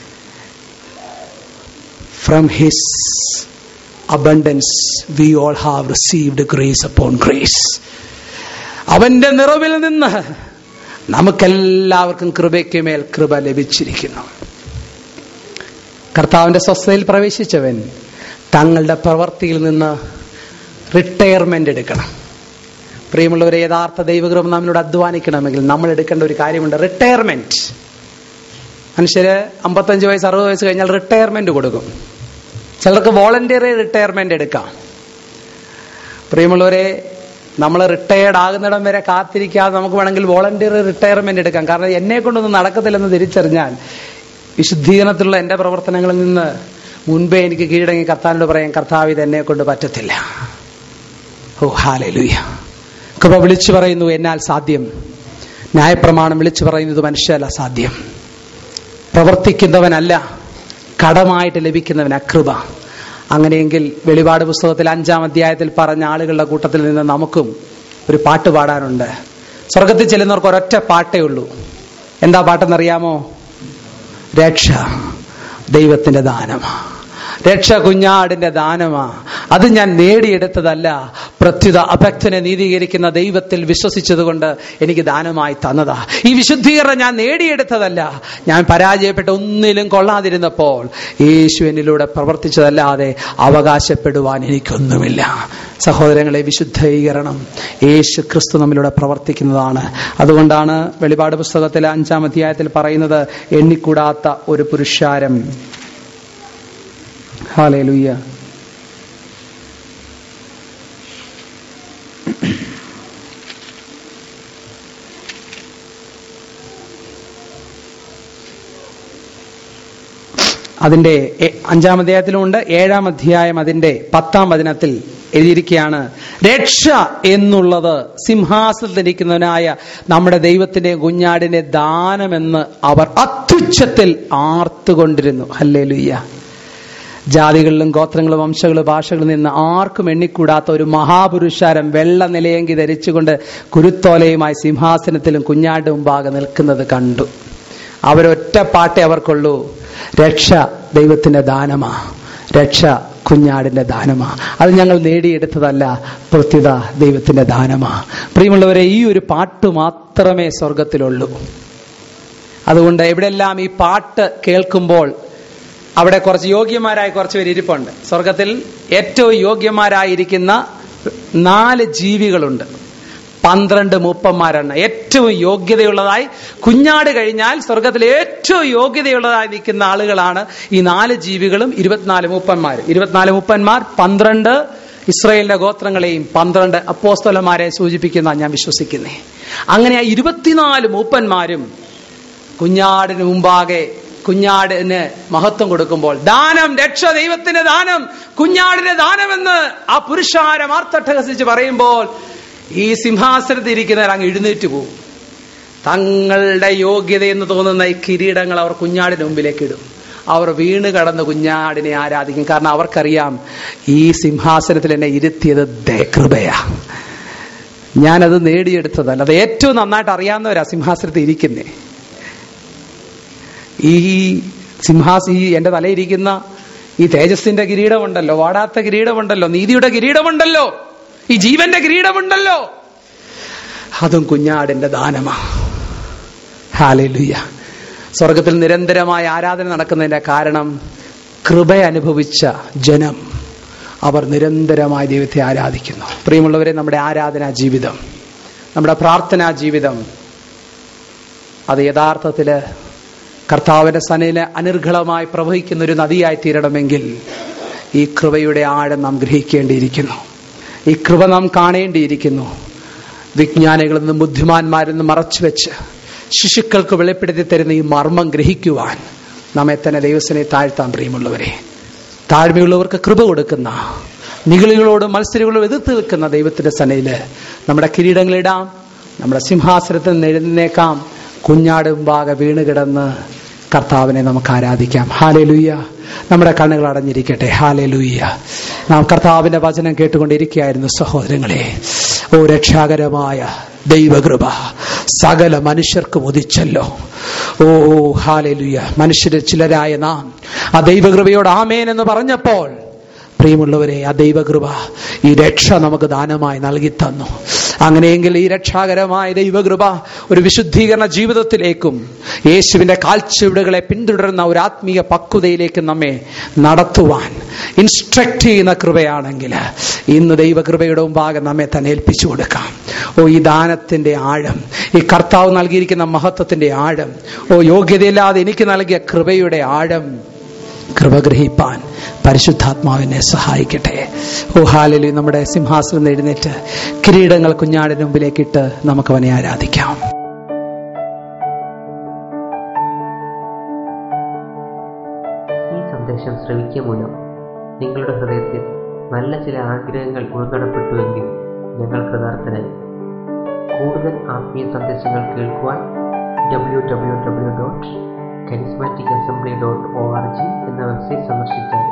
from his abundance we all have received grace upon grace അവന്റെ നിറവിൽ നിന്ന് നമുക്കെല്ലാവർക്കും കൃപയ്ക്ക് മേൽ കൃപ ലഭിച്ചിരിക്കുന്നു കർത്താവിന്റെ സ്വസ്ഥതയിൽ പ്രവേശിച്ചവൻ തങ്ങളുടെ പ്രവർത്തിയിൽ നിന്ന് റിട്ടയർമെന്റ് എടുക്കണം പ്രിയമുള്ളവരെ യഥാർത്ഥ ദൈവകൃപ നമ്മളോട് അധ്വാനിക്കണമെങ്കിൽ നമ്മൾ എടുക്കേണ്ട ഒരു കാര്യമുണ്ട് റിട്ടയർമെന്റ് മനുഷ്യര് അമ്പത്തഞ്ച് വയസ്സ് അറുപത് വയസ്സ് കഴിഞ്ഞാൽ റിട്ടയർമെന്റ് കൊടുക്കും ചിലർക്ക് വോളണ്ടിയറി റിട്ടയർമെന്റ് എടുക്കാം പ്രിയമുള്ളവരെ നമ്മൾ റിട്ടയർഡ് ആകുന്നിടം വരെ കാത്തിരിക്കാതെ നമുക്ക് വേണമെങ്കിൽ വോളണ്ടിയറി റിട്ടയർമെന്റ് എടുക്കാം കാരണം എന്നെ കൊണ്ടൊന്നും നടക്കത്തില്ലെന്ന് തിരിച്ചറിഞ്ഞാൽ വിശുദ്ധീകരണത്തിലുള്ള എൻ്റെ പ്രവർത്തനങ്ങളിൽ നിന്ന് മുൻപേ എനിക്ക് കീഴടങ്ങി കർത്താവിനോട് പറയാൻ കർത്താവ് ഇത് എന്നെ കൊണ്ട് പറ്റത്തില്ല ഓ ഹാലലുയ കൃപ വിളിച്ചു പറയുന്നു എന്നാൽ സാധ്യം ന്യായപ്രമാണം വിളിച്ചു പറയുന്നത് മനുഷ്യല്ല സാധ്യം പ്രവർത്തിക്കുന്നവനല്ല കടമായിട്ട് ലഭിക്കുന്നവൻ അകൃപ അങ്ങനെയെങ്കിൽ വെളിപാട് പുസ്തകത്തിൽ അഞ്ചാം അധ്യായത്തിൽ പറഞ്ഞ ആളുകളുടെ കൂട്ടത്തിൽ നിന്ന് നമുക്കും ഒരു പാട്ട് പാടാനുണ്ട് സ്വർഗത്തിൽ ചെല്ലുന്നവർക്ക് ഒരൊറ്റ പാട്ടേ ഉള്ളൂ എന്താ പാട്ടെന്നറിയാമോ രക്ഷ ദൈവത്തിന്റെ ദാനമാ രക്ഷ കുഞ്ഞാടിന്റെ ദാനമാ അത് ഞാൻ നേടിയെടുത്തതല്ല പ്രത്യുത അഭക്തനെ നീതീകരിക്കുന്ന ദൈവത്തിൽ വിശ്വസിച്ചതുകൊണ്ട് എനിക്ക് ദാനമായി തന്നതാ ഈ വിശുദ്ധീകരണം ഞാൻ നേടിയെടുത്തതല്ല ഞാൻ പരാജയപ്പെട്ട ഒന്നിലും കൊള്ളാതിരുന്നപ്പോൾ യേശു എന്നിലൂടെ പ്രവർത്തിച്ചതല്ലാതെ അവകാശപ്പെടുവാൻ എനിക്കൊന്നുമില്ല സഹോദരങ്ങളെ വിശുദ്ധീകരണം യേശു ക്രിസ്തു നമ്മിലൂടെ പ്രവർത്തിക്കുന്നതാണ് അതുകൊണ്ടാണ് വെളിപാട് പുസ്തകത്തിലെ അഞ്ചാം അധ്യായത്തിൽ പറയുന്നത് എണ്ണിക്കൂടാത്ത ഒരു പുരുഷാരം ഹാലേലുയ്യ അതിന്റെ എ- അഞ്ചാം അധ്യായത്തിലുമുണ്ട് ഏഴാം അധ്യായം അതിന്റെ പത്താം വചനത്തിൽ എഴുതിയിരിക്കുകയാണ് രക്ഷ എന്നുള്ളത് സിംഹാസനത്തിരിക്കുന്നവനായ നമ്മുടെ ദൈവത്തിന്റെ കുഞ്ഞാടിന്റെ ദാനമെന്ന് അവർ അത്യുച്ഛത്തിൽ ആർത്തുകൊണ്ടിരുന്നു ഹല്ലേ ജാതികളിലും ഗോത്രങ്ങളും വംശങ്ങളും ഭാഷകളിൽ നിന്ന് ആർക്കും എണ്ണിക്കൂടാത്ത ഒരു മഹാപുരുഷാരം വെള്ള നിലയങ്കി ധരിച്ചുകൊണ്ട് കുരുത്തോലയുമായി സിംഹാസനത്തിലും കുഞ്ഞാട് മുമ്പാകെ നിൽക്കുന്നത് കണ്ടു അവരൊറ്റ പാട്ടേ അവർക്കുള്ളൂ രക്ഷ ദൈവത്തിന്റെ ദാനമാ രക്ഷ കുഞ്ഞാടിന്റെ ദാനമാ അത് ഞങ്ങൾ നേടിയെടുത്തതല്ല പ്രത്യുത ദൈവത്തിന്റെ ദാനമാ പ്രിയമുള്ളവരെ ഈ ഒരു പാട്ട് മാത്രമേ സ്വർഗത്തിലുള്ളൂ അതുകൊണ്ട് എവിടെല്ലാം ഈ പാട്ട് കേൾക്കുമ്പോൾ അവിടെ കുറച്ച് യോഗ്യന്മാരായ കുറച്ച് പേര് ഇരിപ്പുണ്ട് സ്വർഗത്തിൽ ഏറ്റവും യോഗ്യന്മാരായിരിക്കുന്ന നാല് ജീവികളുണ്ട് പന്ത്രണ്ട് മൂപ്പന്മാരെണ്ണ ഏറ്റവും യോഗ്യതയുള്ളതായി കുഞ്ഞാട് കഴിഞ്ഞാൽ സ്വർഗത്തിൽ ഏറ്റവും യോഗ്യതയുള്ളതായി നിൽക്കുന്ന ആളുകളാണ് ഈ നാല് ജീവികളും ഇരുപത്തിനാല് മൂപ്പന്മാർ ഇരുപത്തിനാല് മൂപ്പന്മാർ പന്ത്രണ്ട് ഇസ്രയേലിന്റെ ഗോത്രങ്ങളെയും പന്ത്രണ്ട് അപ്പോസ്തലന്മാരെ സൂചിപ്പിക്കുന്ന ഞാൻ വിശ്വസിക്കുന്നേ അങ്ങനെ ആ ഇരുപത്തിനാല് മൂപ്പന്മാരും കുഞ്ഞാടിന് മുമ്പാകെ കുഞ്ഞാടിന് മഹത്വം കൊടുക്കുമ്പോൾ ദാനം രക്ഷ ദൈവത്തിന്റെ ദാനം കുഞ്ഞാടിന്റെ ദാനമെന്ന് ആ പുരുഷാരം ആർത്തട്ടഹസിച്ച് പറയുമ്പോൾ ഈ സിംഹാസനത്തിൽ ഇരിക്കുന്നവർ അങ്ങ് എഴുന്നേറ്റ് പോകും തങ്ങളുടെ യോഗ്യത എന്ന് തോന്നുന്ന ഈ കിരീടങ്ങൾ അവർ കുഞ്ഞാടിന് മുമ്പിലേക്ക് ഇടും അവർ വീണ് കടന്ന് കുഞ്ഞാടിനെ ആരാധിക്കും കാരണം അവർക്കറിയാം ഈ സിംഹാസനത്തിൽ എന്നെ ഇരുത്തിയത് ദേ- കൃപയാ ഞാനത് നേടിയെടുത്തതല്ല അത് ഏറ്റവും നന്നായിട്ട് അറിയാവുന്നവരാ സിംഹാസനത്തിൽ ഇരിക്കുന്നേ ഈ സിംഹാസ ഈ എന്റെ തലയിരിക്കുന്ന ഈ തേജസ്സിന്റെ കിരീടമുണ്ടല്ലോ വാടാത്ത കിരീടമുണ്ടല്ലോ നീതിയുടെ കിരീടമുണ്ടല്ലോ ഈ ജീവന്റെ കിരീടമുണ്ടല്ലോ അതും കുഞ്ഞാടിന്റെ ദാനമാ ഹാലലുയ്യ സ്വർഗത്തിൽ നിരന്തരമായ ആരാധന നടക്കുന്നതിന്റെ കാരണം കൃപ അനുഭവിച്ച ജനം അവർ നിരന്തരമായി ദൈവത്തെ ആരാധിക്കുന്നു പ്രിയമുള്ളവരെ നമ്മുടെ ആരാധനാ ജീവിതം നമ്മുടെ പ്രാർത്ഥനാ ജീവിതം അത് യഥാർത്ഥത്തില് കർത്താവിന്റെ സനയില് അനിർഘളമായി പ്രവഹിക്കുന്ന ഒരു നദിയായി തീരണമെങ്കിൽ ഈ കൃപയുടെ ആഴം നാം ഗ്രഹിക്കേണ്ടിയിരിക്കുന്നു ഈ കൃപ നാം കാണേണ്ടിയിരിക്കുന്നു വിജ്ഞാനികളിൽ നിന്നും ബുദ്ധിമാന്മാരിൽ നിന്നും മറച്ചു വെച്ച് ശിശുക്കൾക്ക് വെളിപ്പെടുത്തി തരുന്ന ഈ മർമ്മം ഗ്രഹിക്കുവാൻ നമ്മെ തന്നെ ദൈവത്തിനെ താഴ്ത്താൻ പ്രിയമുള്ളവരെ താഴ്മയുള്ളവർക്ക് കൃപ കൊടുക്കുന്ന നിഗളികളോടും മത്സരികളോടും എതിർത്ത് നിൽക്കുന്ന ദൈവത്തിന്റെ സനയില് നമ്മുടെ കിരീടങ്ങളിടാം നമ്മുടെ സിംഹാസനത്തിൽ നിന്ന് എഴുന്നേക്കാം കുഞ്ഞാട് മുമ്പാകെ വീണ് കിടന്ന് കർത്താവിനെ നമുക്ക് ആരാധിക്കാം ഹാലേ ലുയ്യ നമ്മുടെ കണ്ണുകൾ അടഞ്ഞിരിക്കട്ടെ ഹാലേ ലുയ്യ നാം കർത്താവിന്റെ വചനം കേട്ടുകൊണ്ടിരിക്കുകയായിരുന്നു സഹോദരങ്ങളെ ഓ രക്ഷാകരമായ ദൈവകൃപ സകല മനുഷ്യർക്കും ഉദിച്ചല്ലോ ഓ ഹാലലുയ മനുഷ്യരിൽ ചിലരായ നാം ആ ദൈവകൃപയോട് ആമേൻ എന്ന് പറഞ്ഞപ്പോൾ പ്രിയമുള്ളവരെ ആ ദൈവകൃപ ഈ രക്ഷ നമുക്ക് ദാനമായി നൽകി തന്നു അങ്ങനെയെങ്കിൽ ഈ രക്ഷാകരമായ ദൈവകൃപ ഒരു വിശുദ്ധീകരണ ജീവിതത്തിലേക്കും യേശുവിന്റെ കാൽച്ചുവടുകളെ പിന്തുടരുന്ന ഒരു ആത്മീയ പക്വതയിലേക്ക് നമ്മെ നടത്തുവാൻ ഇൻസ്ട്രക്ട് ചെയ്യുന്ന കൃപയാണെങ്കിൽ ഇന്ന് ദൈവകൃപയുടെ മുമ്പാകെ നമ്മെ തന്നെ ഏൽപ്പിച്ചു കൊടുക്കാം ഓ ഈ ദാനത്തിന്റെ ആഴം ഈ കർത്താവ് നൽകിയിരിക്കുന്ന മഹത്വത്തിന്റെ ആഴം ഓ യോഗ്യതയില്ലാതെ എനിക്ക് നൽകിയ കൃപയുടെ ആഴം കൃപ ഗ്രഹിപ്പാൻ പരിശുദ്ധാത്മാവിനെ സഹായിക്കട്ടെ ഓ ഹാലലി നമ്മുടെ സിംഹാസനം എഴുന്നേറ്റ് കിരീടങ്ങൾ കുഞ്ഞാടിന് മുമ്പിലേക്കിട്ട് നമുക്ക് അവനെ ആരാധിക്കാം ഈ സന്ദേശം ശ്രവിക്കുക മൂലം നിങ്ങളുടെ ഹൃദയത്തിൽ നല്ല ചില ആഗ്രഹങ്ങൾ ഉൾനടപ്പെട്ടുവെങ്കിൽ ഞങ്ങൾ കൃതാർത്ഥരായി കൂടുതൽ ആത്മീയ സന്ദേശങ്ങൾ കേൾക്കുവാൻ W W W dot charismatic assembly dot O R G എന്ന വെബ്സൈറ്റ് സന്ദർശിച്ചാൽ